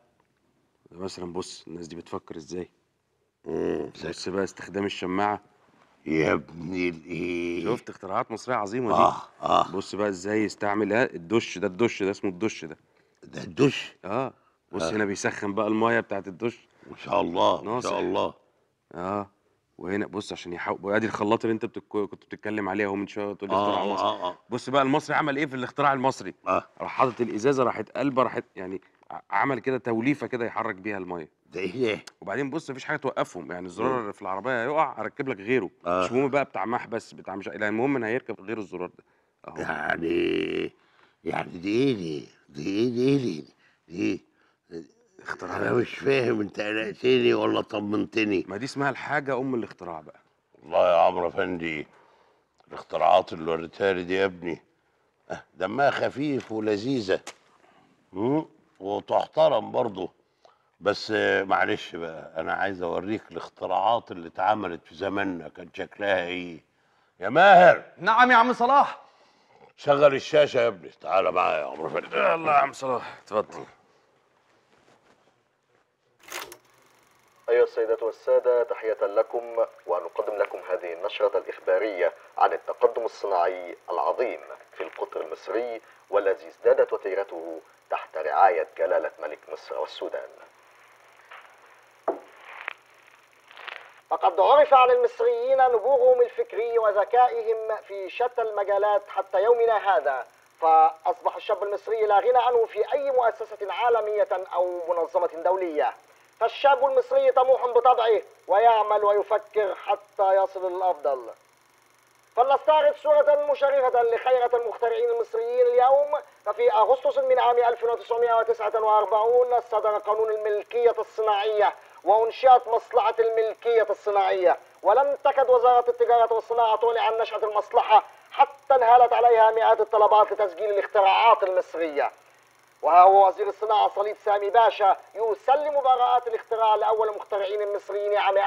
مثلا بص الناس دي بتفكر ازاي مم. بص بقى استخدام الشماعه يا ابني الايه شفت اختراعات مصريه عظيمه دي اه اه بص بقى ازاي يستعمل ها الدش ده الدش ده اسمه الدش ده ده الدش اه بص آه. هنا بيسخن بقى المايه بتاعت الدش ما شاء الله ما ناصح. شاء الله اه وهنا بص عشان يحاول وادي الخلاط اللي انت بتك... كنت بتتكلم عليها اهو من شويه تقول لي اختراع اه مصري اه اه بص بقى المصري عمل ايه في الاختراع المصري اه راح حاطط الازازه راحت قلبه راحت يعني ع- عمل كده توليفه كده يحرك بيها المايه ده ايه ده؟ وبعدين بص مفيش حاجه توقفهم يعني الزرار اللي في العربيه هيقع اركب لك غيره آه. مش مهم بقى بتاع مح بس بتاع مش لا المهم ان هيركب غير الزرار ده اهو يعني يعني دي ايه دي؟ دي ايه دي ايه دي؟ دي ايه؟ انا مش فاهم انت قلقتني ولا طمنتني ما دي اسمها الحاجه ام الاختراع بقى والله يا عمرو افندي الاختراعات اللي وريتها لي دي يا ابني آه، دمها خفيف ولذيذه مم، وتحترم برضه بس آه، معلش بقى انا عايز اوريك الاختراعات اللي اتعملت في زماننا كان شكلها ايه يا ماهر نعم يا عم صلاح شغل الشاشه يا ابني تعالى معايا يا عمرو افندي يلا يا عم صلاح اتفضل ايوه السيدات والسادة تحية لكم ونقدم لكم هذه النشرة الإخبارية عن التقدم الصناعي العظيم في القطر المصري والذي ازدادت وتيرته تحت رعاية جلالة ملك مصر والسودان فقد عرف عن المصريين نبوغهم الفكري وذكائهم في شتى المجالات حتى يومنا هذا فأصبح الشاب المصري لا غنى عنه في أي مؤسسة عالمية أو منظمة دولية فالشاب المصري طموح بطبعه ويعمل ويفكر حتى يصل للأفضل فلنستعرض صورة مشرفة لخيرة المخترعين المصريين اليوم ففي أغسطس من عام 1949 صدر قانون الملكية الصناعية وأنشئت مصلحة الملكية الصناعية ولم تكد وزارة التجارة والصناعة تعلن عن نشأة المصلحة حتى انهالت عليها مئات الطلبات لتسجيل الاختراعات المصرية وها هو وزير الصناعة صليب سامي باشا يسلم براءات الاختراع لأول مخترعين المصريين عام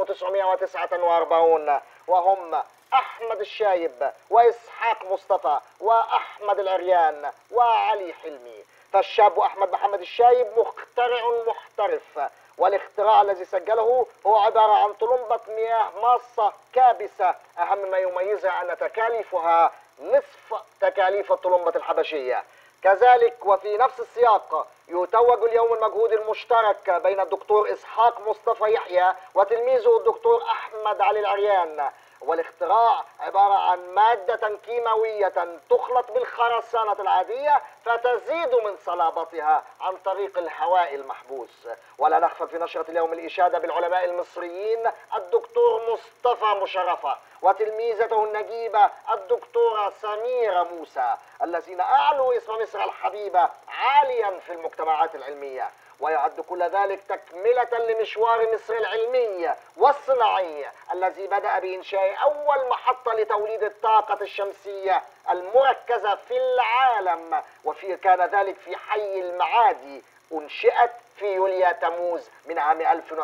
1949 وهم أحمد الشايب وإسحاق مصطفى وأحمد العريان وعلي حلمي فالشاب أحمد محمد الشايب مخترع محترف والاختراع الذي سجله هو عبارة عن طلمبة مياه ماصة كابسة أهم ما يميزها أن تكاليفها نصف تكاليف الطلمبة الحبشية كذلك وفي نفس السياق يتوج اليوم المجهود المشترك بين الدكتور إسحاق مصطفى يحيى وتلميذه الدكتور أحمد علي العريان والاختراع عبارة عن مادة كيماوية تخلط بالخرسانة العادية فتزيد من صلابتها عن طريق الهواء المحبوس ولا نخفى في نشرة اليوم الإشادة بالعلماء المصريين الدكتور مصطفى مشرفة وتلميذته النجيبة الدكتورة سميرة موسى الذين أعلوا اسم مصر الحبيبة عاليا في المجتمعات العلمية ويعد كل ذلك تكملة لمشوار مصر العلمي والصناعي الذي بدأ بإنشاء أول محطة لتوليد الطاقة الشمسية المركزة في العالم وفي كان ذلك في حي المعادي أنشئت في يوليو تموز من عام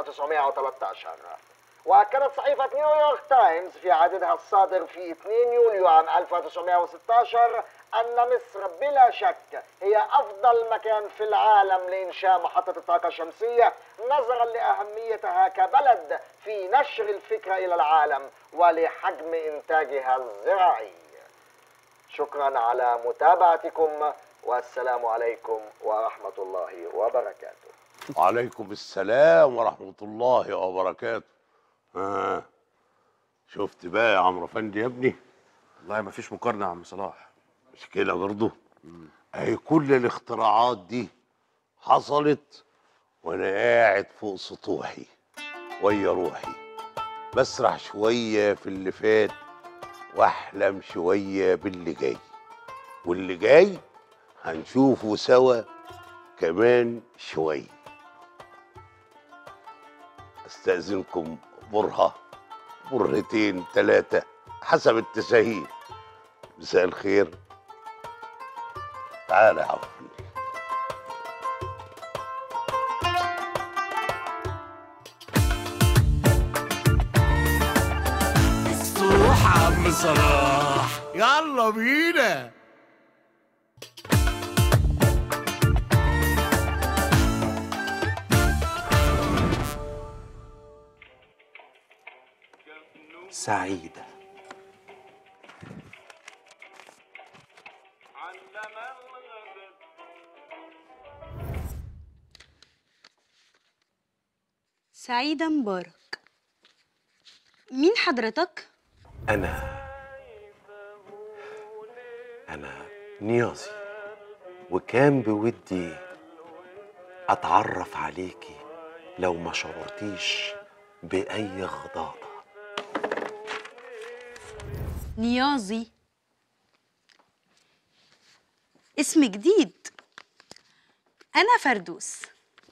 1913 وأكدت صحيفة نيويورك تايمز في عددها الصادر في 2 يوليو عام 1916 أن مصر بلا شك هي أفضل مكان في العالم لإنشاء محطة الطاقة الشمسية نظرا لأهميتها كبلد في نشر الفكرة إلى العالم ولحجم إنتاجها الزراعي شكرا على متابعتكم والسلام عليكم ورحمة الله وبركاته وعليكم السلام ورحمة الله وبركاته آه. شفت بقى يا عمرو فندي يا ابني والله ما فيش مقارنه يا عم صلاح مش كده برضه اهي كل الاختراعات دي حصلت وانا قاعد فوق سطوحي ويا روحي بسرح شوية في اللي فات واحلم شوية باللي جاي واللي جاي هنشوفه سوا كمان شوية استأذنكم برهة برهتين تلاتة حسب التساهيل مساء الخير تعالى يا عفو الصروح عم صلاح يلا بينا سعيدة سعيدة مبارك مين حضرتك؟ أنا أنا نيازي وكان بودي أتعرف عليكي لو ما شعرتيش بأي غضاضة نيازي اسم جديد أنا فردوس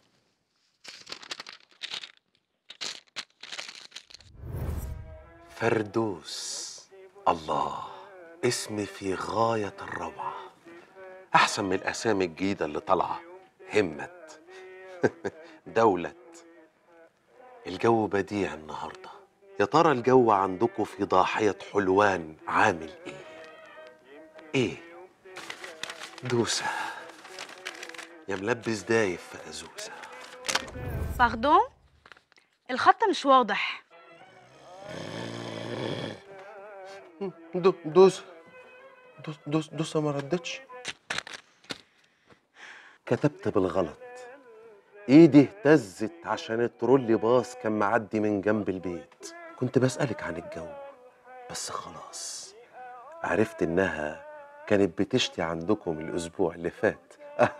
فردوس الله اسم في غاية الروعة أحسن من الأسامي الجديدة اللي طالعة همت دولة الجو بديع النهاردة يا ترى الجو عندكم في ضاحية حلوان عامل إيه؟ إيه؟ دوسة يا ملبس دايف في أزوزة باردون الخط مش واضح دو دوس دوس دوس دوسة ما ردتش كتبت بالغلط ايدي اهتزت عشان الترولي باص كان معدي من جنب البيت كنت بسألك عن الجو بس خلاص عرفت انها كانت بتشتي عندكم الاسبوع اللي فات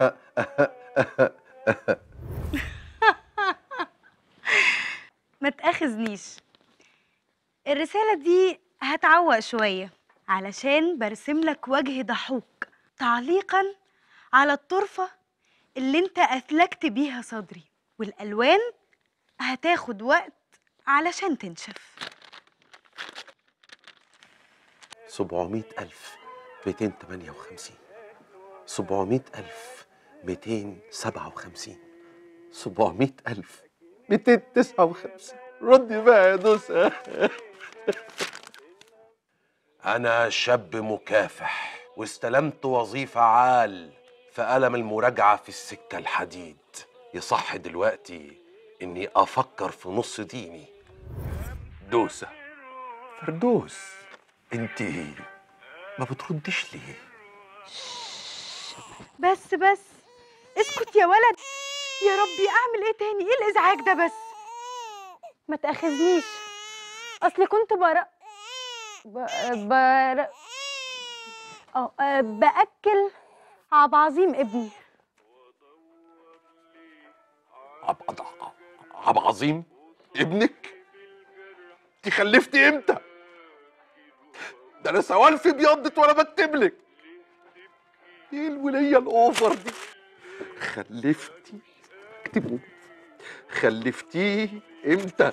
ما تاخذنيش الرسالة دي هتعوق شوية علشان برسم لك وجه ضحوك تعليقا على الطرفة اللي انت أثلجت بيها صدري والألوان هتاخد وقت علشان تنشف 700 ألف 258 700 ألف 257 700 ألف 259 ردي بقى يا دوسة أنا شاب مكافح واستلمت وظيفة عال في قلم المراجعة في السكة الحديد يصح دلوقتي إني أفكر في نص ديني دوسة فردوس انت ما بتردش ليه بس بس اسكت يا ولد يا ربي اعمل ايه تاني ايه الازعاج ده بس ما تاخذنيش اصلي كنت بر ب... بر اه آه، باكل عب عظيم ابني عب عب عب عظيم ابنك انت خلفتي امتى ده انا سوالفي بيضت وانا بكتب لك ايه الوليه الاوفر دي خلفتي اكتبوا خلفتيه امتى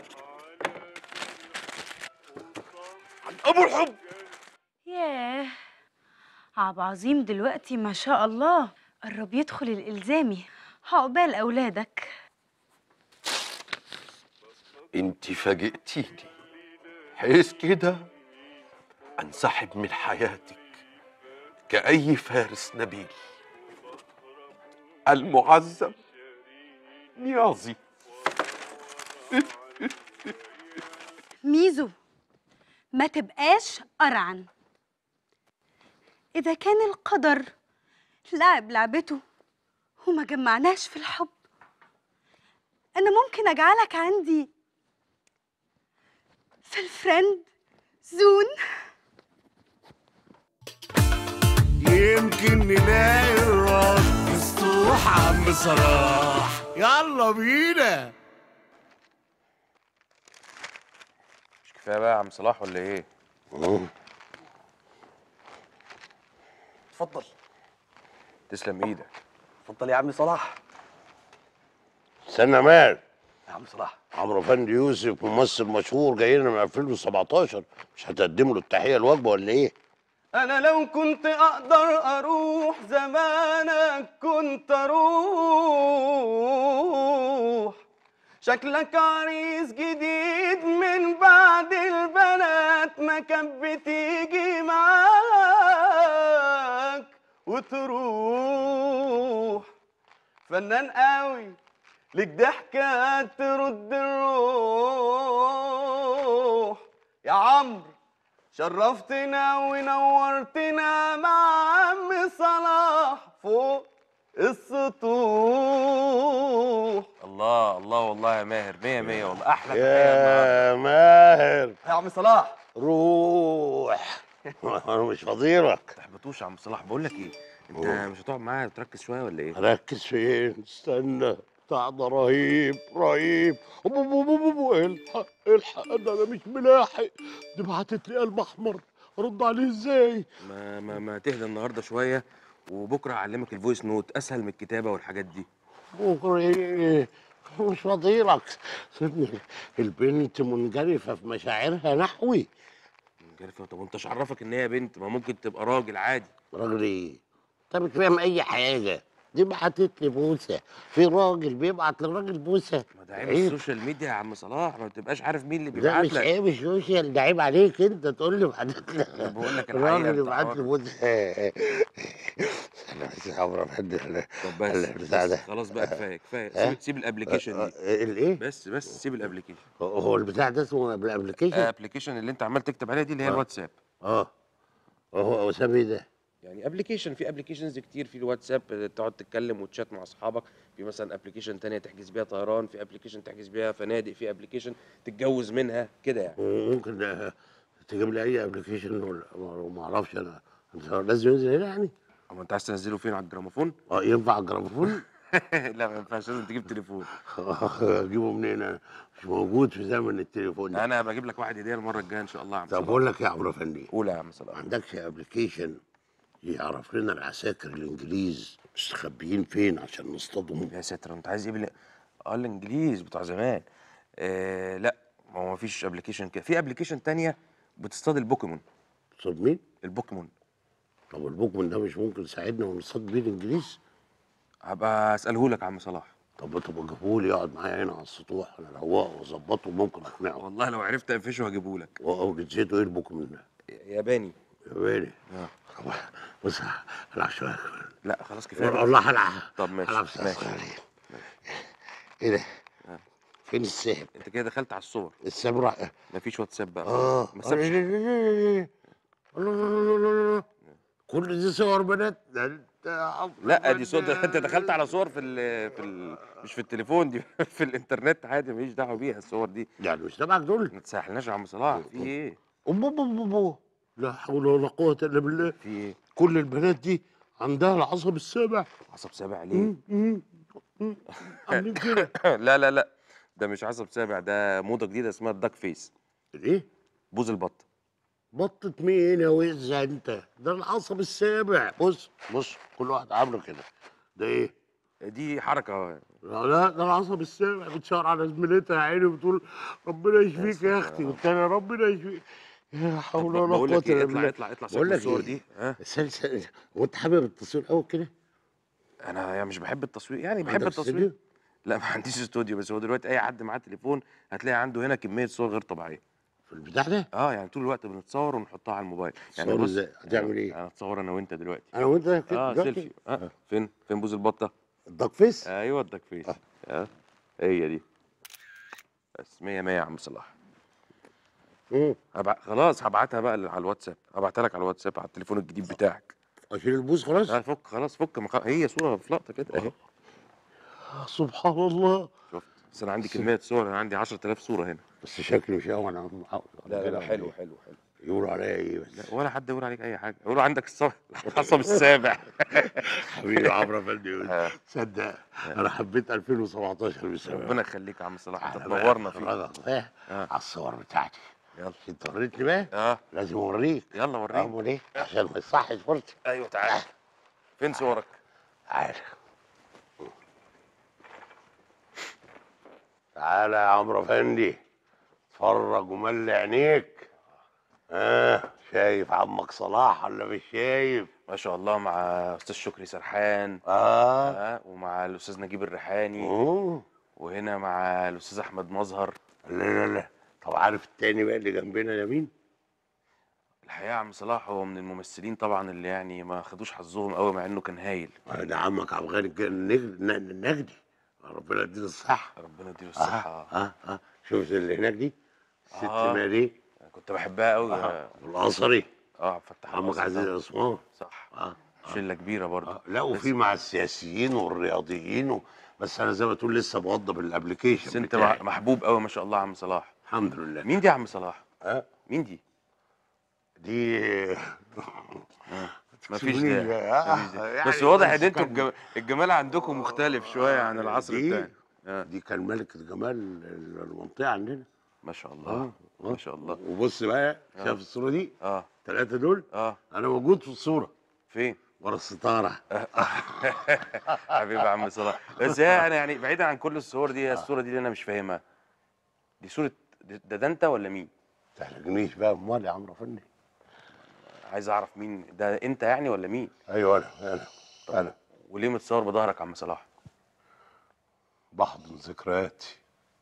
عن ابو الحب ياه عب عظيم دلوقتي ما شاء الله قرب يدخل الالزامي عقبال اولادك انت فاجئتيني حيث كده انسحب من حياتك كأي فارس نبيل المعذب نيازي ميزو ما تبقاش قرعن إذا كان القدر لعب لعبته وما جمعناش في الحب أنا ممكن أجعلك عندي في الفريند زون يمكن نلاقي الرد مفتوح عم صلاح يلا بينا مش كفايه بقى يا عم صلاح ولا ايه اتفضل تسلم ايدك اتفضل يا عم صلاح استنى مال يا عم صلاح عمرو فندي يوسف ممثل مشهور جاي لنا من 2017 مش هتقدم له التحيه الواجبه ولا ايه؟ انا لو كنت اقدر اروح زمانك كنت اروح شكلك عريس جديد من بعد البنات ما كانت بتيجي معاك وتروح فنان قوي ليك ضحكة ترد الروح يا عمرو شرفتنا ونورتنا مع عم صلاح فوق السطوح الله الله والله يا ماهر مية مية والله احلى تحيه النهارده يا ماهر يا عم صلاح روح انا مش فضيلك ما تحبطوش يا عم صلاح بقول لك ايه انت مش هتقعد معايا وتركز شويه ولا ايه ركز فين استنى بتاع ده رهيب رهيب أبو- أبو- أبو- أبو- الحق الحق انا أنا مش ملاحق دي بعتت لي قلب احمر ارد عليه ازاي ما ما ما تهدى النهارده شويه وبكره اعلمك الفويس نوت اسهل من الكتابه والحاجات دي بكره ايه مش فضيلك سيبني البنت منجرفه في مشاعرها نحوي عارف طب وانت مش عرفك ان هي بنت ما ممكن تبقى راجل عادي راجل ايه انت مش فاهم اي حاجه دي بعتت لي بوسه في راجل بيبعت للراجل بوسه ما ده عيب عيب. السوشيال ميديا يا عم صلاح ما بتبقاش عارف مين اللي ده بيبعت مش لك عيب السوشيال ده عيب عليك انت تقول لي بعتت لي أنا بقول لك الحقيقة الراجل أنت يبعت حر. لي بوسه انا بس عمرو بحد طب بس, البتاع بس ده خلاص بقى كفايه كفايه ها؟ سيب, سيب الابلكيشن دي الايه بس بس سيب الابلكيشن هو البتاع ده اسمه بالابلكيشن الابلكيشن اللي انت عمال تكتب عليها دي اللي هي آه. الواتساب اه هو اسامه ايه ده يعني ابلكيشن في ابلكيشنز كتير في الواتساب آه، تقعد تتكلم وتشات مع اصحابك في مثلا ابلكيشن تانية تحجز بيها طيران في ابلكيشن تحجز بيها فنادق في ابلكيشن تتجوز منها كده يعني ممكن ده تجيب لي اي ابلكيشن ولا ما- ما اعرفش انا انت لازم ينزل هنا يعني اما انت عايز تنزله فين على الجراموفون اه ينفع على الجرافون لا ما ينفعش لازم تجيب تليفون اجيبه منين انا مش موجود في زمن التليفون ده انا بجيب لك واحد هديه المره الجايه ان شاء الله يا عم طب صلاح. بقول لك يا عمرو فندي قول يا عم صلاح ما عندكش ابلكيشن يعرف لنا العساكر الانجليز مستخبيين فين عشان نصطادهم يا ساتر انت عايز ايه بال- اه الانجليز بتوع زمان آه لا ما هو مفيش ابلكيشن كده في ابلكيشن تانية بتصطاد البوكيمون تصطاد مين؟ البوكيمون طب البوكمن ده مش ممكن يساعدنا ونصطاد بيه الانجليز هبقى اساله لك يا عم صلاح طب طب جابوه لي يقعد معايا هنا على السطوح انا روقه واظبطه ممكن اقنعه والله لو عرفت اقفشه هجيبه لك هو جنسيته ايه البوكمن ده؟ ياباني ياباني آه. طب بص هلعب شويه لا خلاص كفايه بقى. والله هلعب طب ماشي هلعب ماشي ايه ده؟ آه. فين السحب؟ انت كده دخلت على الصور السحب راح مفيش واتساب بقى اه ما سابش الله الله الله الله الله. كل دي صور بنات ده انت يا عم لا دي صور ده انت دخلت على صور في ال في ال مش في التليفون دي في الانترنت عادي ماليش دعوه بيها الصور دي يعني مش تبعك دول ما تسهلناش يا عم صلاح في ايه أم أم أم أم أم. لا حول ولا قوة إلا بالله في ايه كل البنات دي عندها العصب السابع عصب سابع ليه مم، مم، مم. عاملين كده لا لا لا ده مش عصب سابع ده موضه جديده اسمها الداك فيس الايه؟ بوز البط بطة مين يا وزة انت؟ ده العصب السابع بص بص كل واحد عامله كده ده ايه؟ دي حركه لا لا ده العصب السابع بتشاور على زميلتها يا عيني وبتقول ربنا يشفيك يا اختي والتانية ربنا يشفيك يا حول ولا بقول قوة لك ايه الا اطلع بالله اطلع اطلع بقول شوف لك الصور إيه؟ دي ها سلسل هو انت حابب التصوير قوي كده؟ انا يعني مش بحب التصوير يعني بحب عندك التصوير استوديو؟ لا ما عنديش استوديو بس هو دلوقتي اي حد معاه تليفون هتلاقي عنده هنا كميه صور غير طبيعيه في البتاع ده؟ اه يعني طول الوقت بنتصور ونحطها على الموبايل يعني تصور بص ازاي؟ هتعمل ايه؟ انا اتصور انا وانت دلوقتي انا وانت كده اه دلوقتي؟ سيلفي آه. فين فين بوز البطه الدك فيس؟ ايوه الدك فيس اه هي دي بس 100 100 يا عم صلاح مم. هبع... خلاص هبعتها بقى على الواتساب هبعتها لك على الواتساب على التليفون الجديد بتاعك اشيل البوز خلاص؟ لا فك خلاص فك ما خ- هي صوره في لقطه كده اهي سبحان الله شفت بس انا عندي كميه صور انا عندي 10000 صوره هنا بس شكلي مش قوي انا محاول لا لا حلو حلو حلو يقولوا عليا ايه بس لا ولا حد يقول عليك اي حاجه يقولوا عندك الص- العصب السابع حبيبي عمرو فندي آه. صدق انا حبيت 2017 بسبب ربنا يخليك يا عم صلاح انت تعالى بقى تنورنا فيك أفرجك بقى آه. على الصور بتاعتي يلا انت وريتني بقى اه لازم اوريك يلا وريني اعمل ايه عشان ما يصحش فرصه ايوه تعالى فين صورك تعالى تعالى يا عمرو فندي اتفرج وملي عينيك اه شايف عمك صلاح ولا مش شايف ما شاء الله مع استاذ شكري سرحان اه آه ومع الاستاذ نجيب الريحاني أوه. وهنا مع الاستاذ احمد مظهر لا لا لا طب عارف التاني بقى اللي جنبنا ده مين؟ الحقيقه يا عم صلاح هو من الممثلين طبعا اللي يعني ما خدوش حظهم قوي مع انه كان هايل آه، ده عمك عبد الغني الج- النجد- الن- النجدي ربنا يديله الصحة ربنا يديله اه الصحه اه اه شفت اللي هناك دي؟ الست آه. ما دي أنا كنت بحبها قوي اه اه والقصري آه، عبد الفتاح عمك القصري عزيز طبعاً. عثمان صح اه شله كبيره برضه آه. لا وفي مع السياسيين والرياضيين و... بس انا زي ما تقول لسه بوضب الابلكيشن بس انت بتاعي. مع- محبوب قوي ما شاء الله يا عم صلاح الحمد لله مين دي يا عم صلاح اه مين دي دي مفيش تكسبني داعي بقى. مفيش داعي. يعني بس واضح بس ان انتوا كان- الجم- الجمال عندكم مختلف شويه عن العصر دي- بتاعنا آه. دي كان ملكة جمال المنطقة عندنا ما شاء الله اه ما شاء الله وبص بقى شايف الصورة دي؟ اه الثلاثة دول اه أنا موجود في الصورة فين ورا الستارة حبيبي يا عم صلاح بس هي انا يعني بعيدا عن كل الصور دي هي الصوره دي اللي انا مش فاهمها دي صوره ده, ده انت ولا مين تحرجنيش بقى امال يا عمرو فندي عايز اعرف مين ده انت يعني ولا مين ايوه انا انا انا وليه متصور بظهرك يا عم صلاح بحضن ذكرياتي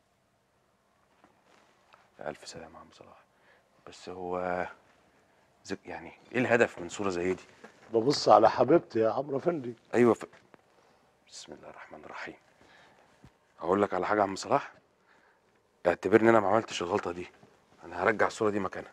الف سلامه يا عم صلاح بس هو زك يعني ايه الهدف من صوره زي دي ببص على حبيبتي يا عمرو افندي ايوه ف... بسم الله الرحمن الرحيم اقول لك على حاجه يا عم صلاح اعتبرني انا ما عملتش الغلطه دي انا هرجع الصوره دي مكانها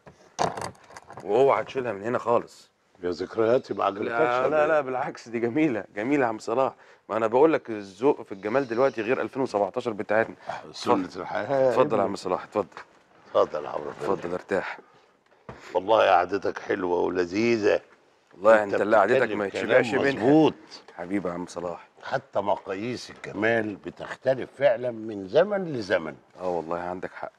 واوعى تشيلها من هنا خالص يا ذكرياتي ما عجبتكش لا ولا لا إيه؟ لا بالعكس دي جميله جميله يا عم صلاح ما انا بقول لك الذوق في الجمال دلوقتي غير 2017 بتاعتنا سنة الحياة اتفضل يا ابني. عم صلاح اتفضل اتفضل يا عمرو افندي اتفضل ارتاح والله قعدتك حلوة ولذيذة والله انت اللي قعدتك بتتكلم ما كلام يتشبعش منها مظبوط حبيبي يا عم صلاح حتى مقاييس الجمال بتختلف فعلا من زمن لزمن اه والله عندك حق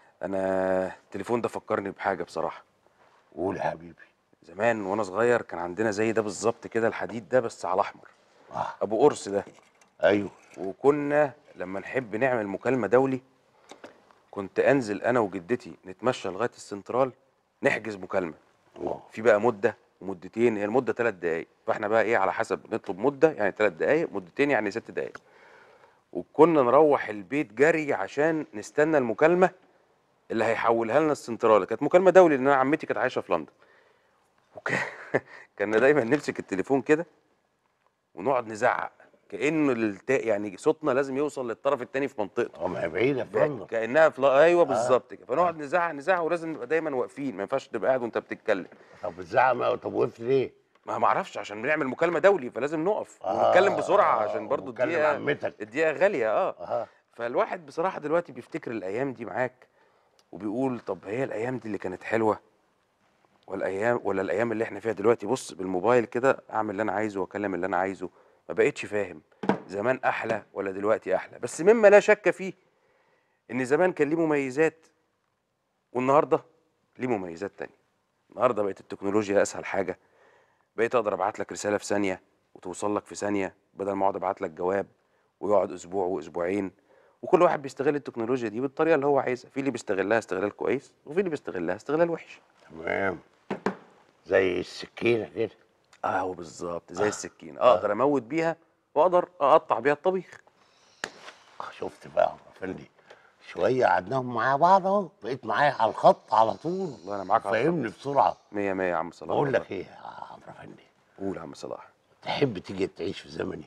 انا التليفون ده فكرني بحاجه بصراحه قول يا حبيبي زمان وانا صغير كان عندنا زي ده بالظبط كده الحديد ده بس على احمر آه. ابو قرص ده ايوه وكنا لما نحب نعمل مكالمه دولي كنت انزل انا وجدتي نتمشى لغايه السنترال نحجز مكالمه الله في بقى مده ومدتين هي المده ثلاث دقائق فاحنا بقى ايه على حسب نطلب مده يعني ثلاث دقائق مدتين يعني ست دقائق وكنا نروح البيت جري عشان نستنى المكالمه اللي هيحولها لنا السنترال كانت مكالمه دولي لان انا عمتي كانت عايشه في لندن وكان كنا دايما نمسك التليفون كده ونقعد نزعق كانه التا... يعني صوتنا لازم يوصل للطرف الثاني في منطقته اه ما هي بعيدة في لندن كانها في لا- ايوه بالظبط كده فنقعد نزعق نزعق ولازم نبقى دايما واقفين ما ينفعش تبقى قاعد وانت بتتكلم طب بتزعق ما- طب وقفت ليه؟ ما ما اعرفش عشان بنعمل مكالمه دولي فلازم نقف آه، ونتكلم بسرعه عشان برضو وبتكلم الدقيقه عمتك. الدقيقه غاليه اه اه فالواحد بصراحه دلوقتي بيفتكر الايام دي معاك وبيقول طب هي الايام دي اللي كانت حلوه والايام ولا الايام اللي احنا فيها دلوقتي بص بالموبايل كده اعمل اللي انا عايزه واكلم اللي انا عايزه ما بقتش فاهم زمان احلى ولا دلوقتي احلى بس مما لا شك فيه ان زمان كان ليه مميزات والنهارده ليه مميزات تانية النهارده بقت التكنولوجيا اسهل حاجه بقيت اقدر ابعت لك رساله في ثانيه وتوصل لك في ثانيه بدل ما اقعد ابعت لك جواب ويقعد اسبوع واسبوعين وكل واحد بيستغل التكنولوجيا دي بالطريقه اللي هو عايزها في اللي بيستغلها استغلال كويس وفي اللي بيستغلها استغلال وحش تمام زي السكينة كده اه بالظبط زي السكينه اقدر اموت بيها واقدر اقطع بيها الطبيخ شفت بقى يا عمرو افندي شوية قعدناهم مع بعض اهو بقيت معايا على الخط على طول والله انا معاك على فاهمني بسرعة مية مية يا عم صلاح بقول والله. لك ايه يا عمرو افندي قول يا عم صلاح تحب تيجي تعيش في زمني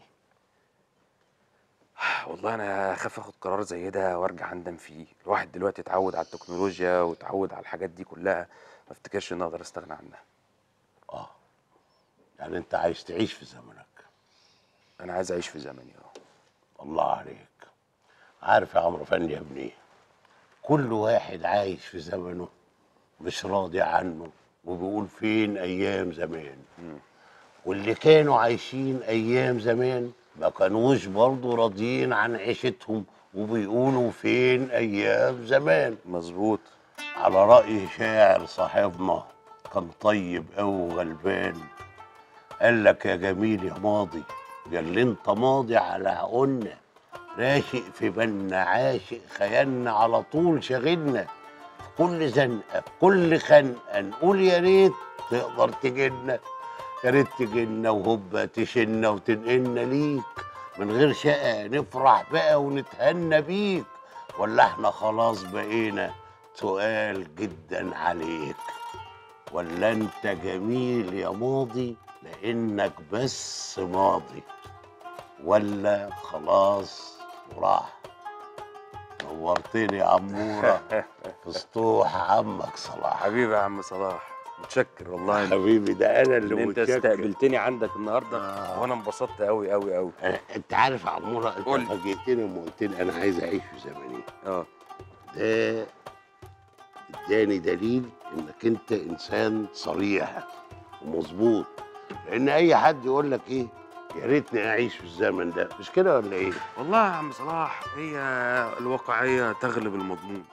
والله انا اخاف اخد قرار زي ده وارجع اندم فيه الواحد دلوقتي اتعود على التكنولوجيا واتعود على الحاجات دي كلها ما افتكرش ان اقدر استغنى عنها اه يعني انت عايز تعيش في زمنك انا عايز اعيش في زمني اه الله عليك عارف يا عمرو افندي يا ابني كل واحد عايش في زمنه مش راضي عنه وبيقول فين ايام زمان واللي كانوا عايشين ايام زمان ما كانوش برضه راضيين عن عيشتهم وبيقولوا فين ايام زمان مظبوط على رأي شاعر صاحبنا كان طيب أوي وغلبان قال لك يا جميل يا ماضي يا اللي انت ماضي على عقولنا راشق في بالنا عاشق خيالنا على طول شاغلنا في كل زنقة في كل خنقة نقول يا ريت تقدر تجينا يا ريت تجينا وهوبا تشنا وتنقلنا ليك من غير شقة نفرح بقى ونتهنى بيك ولا احنا خلاص بقينا سؤال جدا عليك ولا انت جميل يا ماضي لانك بس ماضي ولا خلاص وراح نورتني يا عموره في سطوح عمك صلاح حبيبي يا عم صلاح متشكر والله حبيبي ده انا اللي ان انت متشكر استقبلتني عندك النهارده آه. وانا انبسطت قوي قوي قوي أنا- انت عارف يا عموره انت قول لي. فاجئتني لما قلت لي انا عايز اعيش في زمني اه ده اداني دليل انك انت انسان صريح ومظبوط لان اي حد يقول لك ايه يا ريتني اعيش في الزمن ده مش كده ولا ايه والله يا عم صلاح هي الواقعيه تغلب المضمون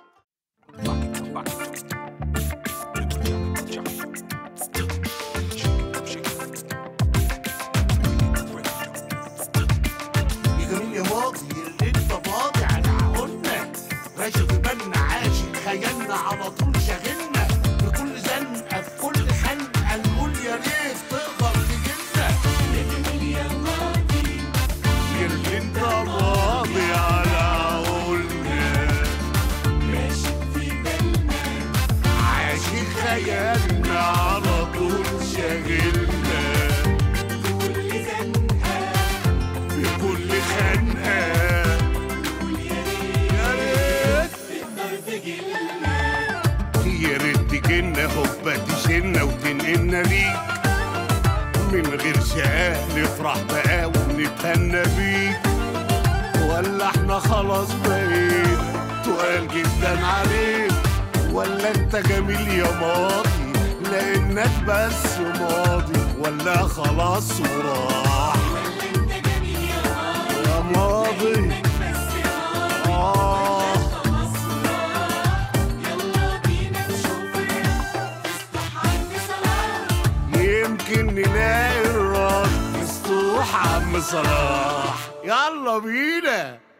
يا جميل يا ماضي اللي انت ماضي على عقولنا راشد في بالنا عاشق خيالنا على طول شاغلنا بكل زنقه في كل خنقه نقول يا ريت تقدر تجيلنا يا جميل يا ماضي جينا ليك من غير شقاء نفرح بقى ونتهنى بيك ولا احنا خلاص بقينا تقال جدا عليك ولا انت جميل يا ماضي لانك بس ماضي ولا خلاص وراح يا ماضي آه يمكن نلاقي الرد مسطوح عم صلاح يلا بينا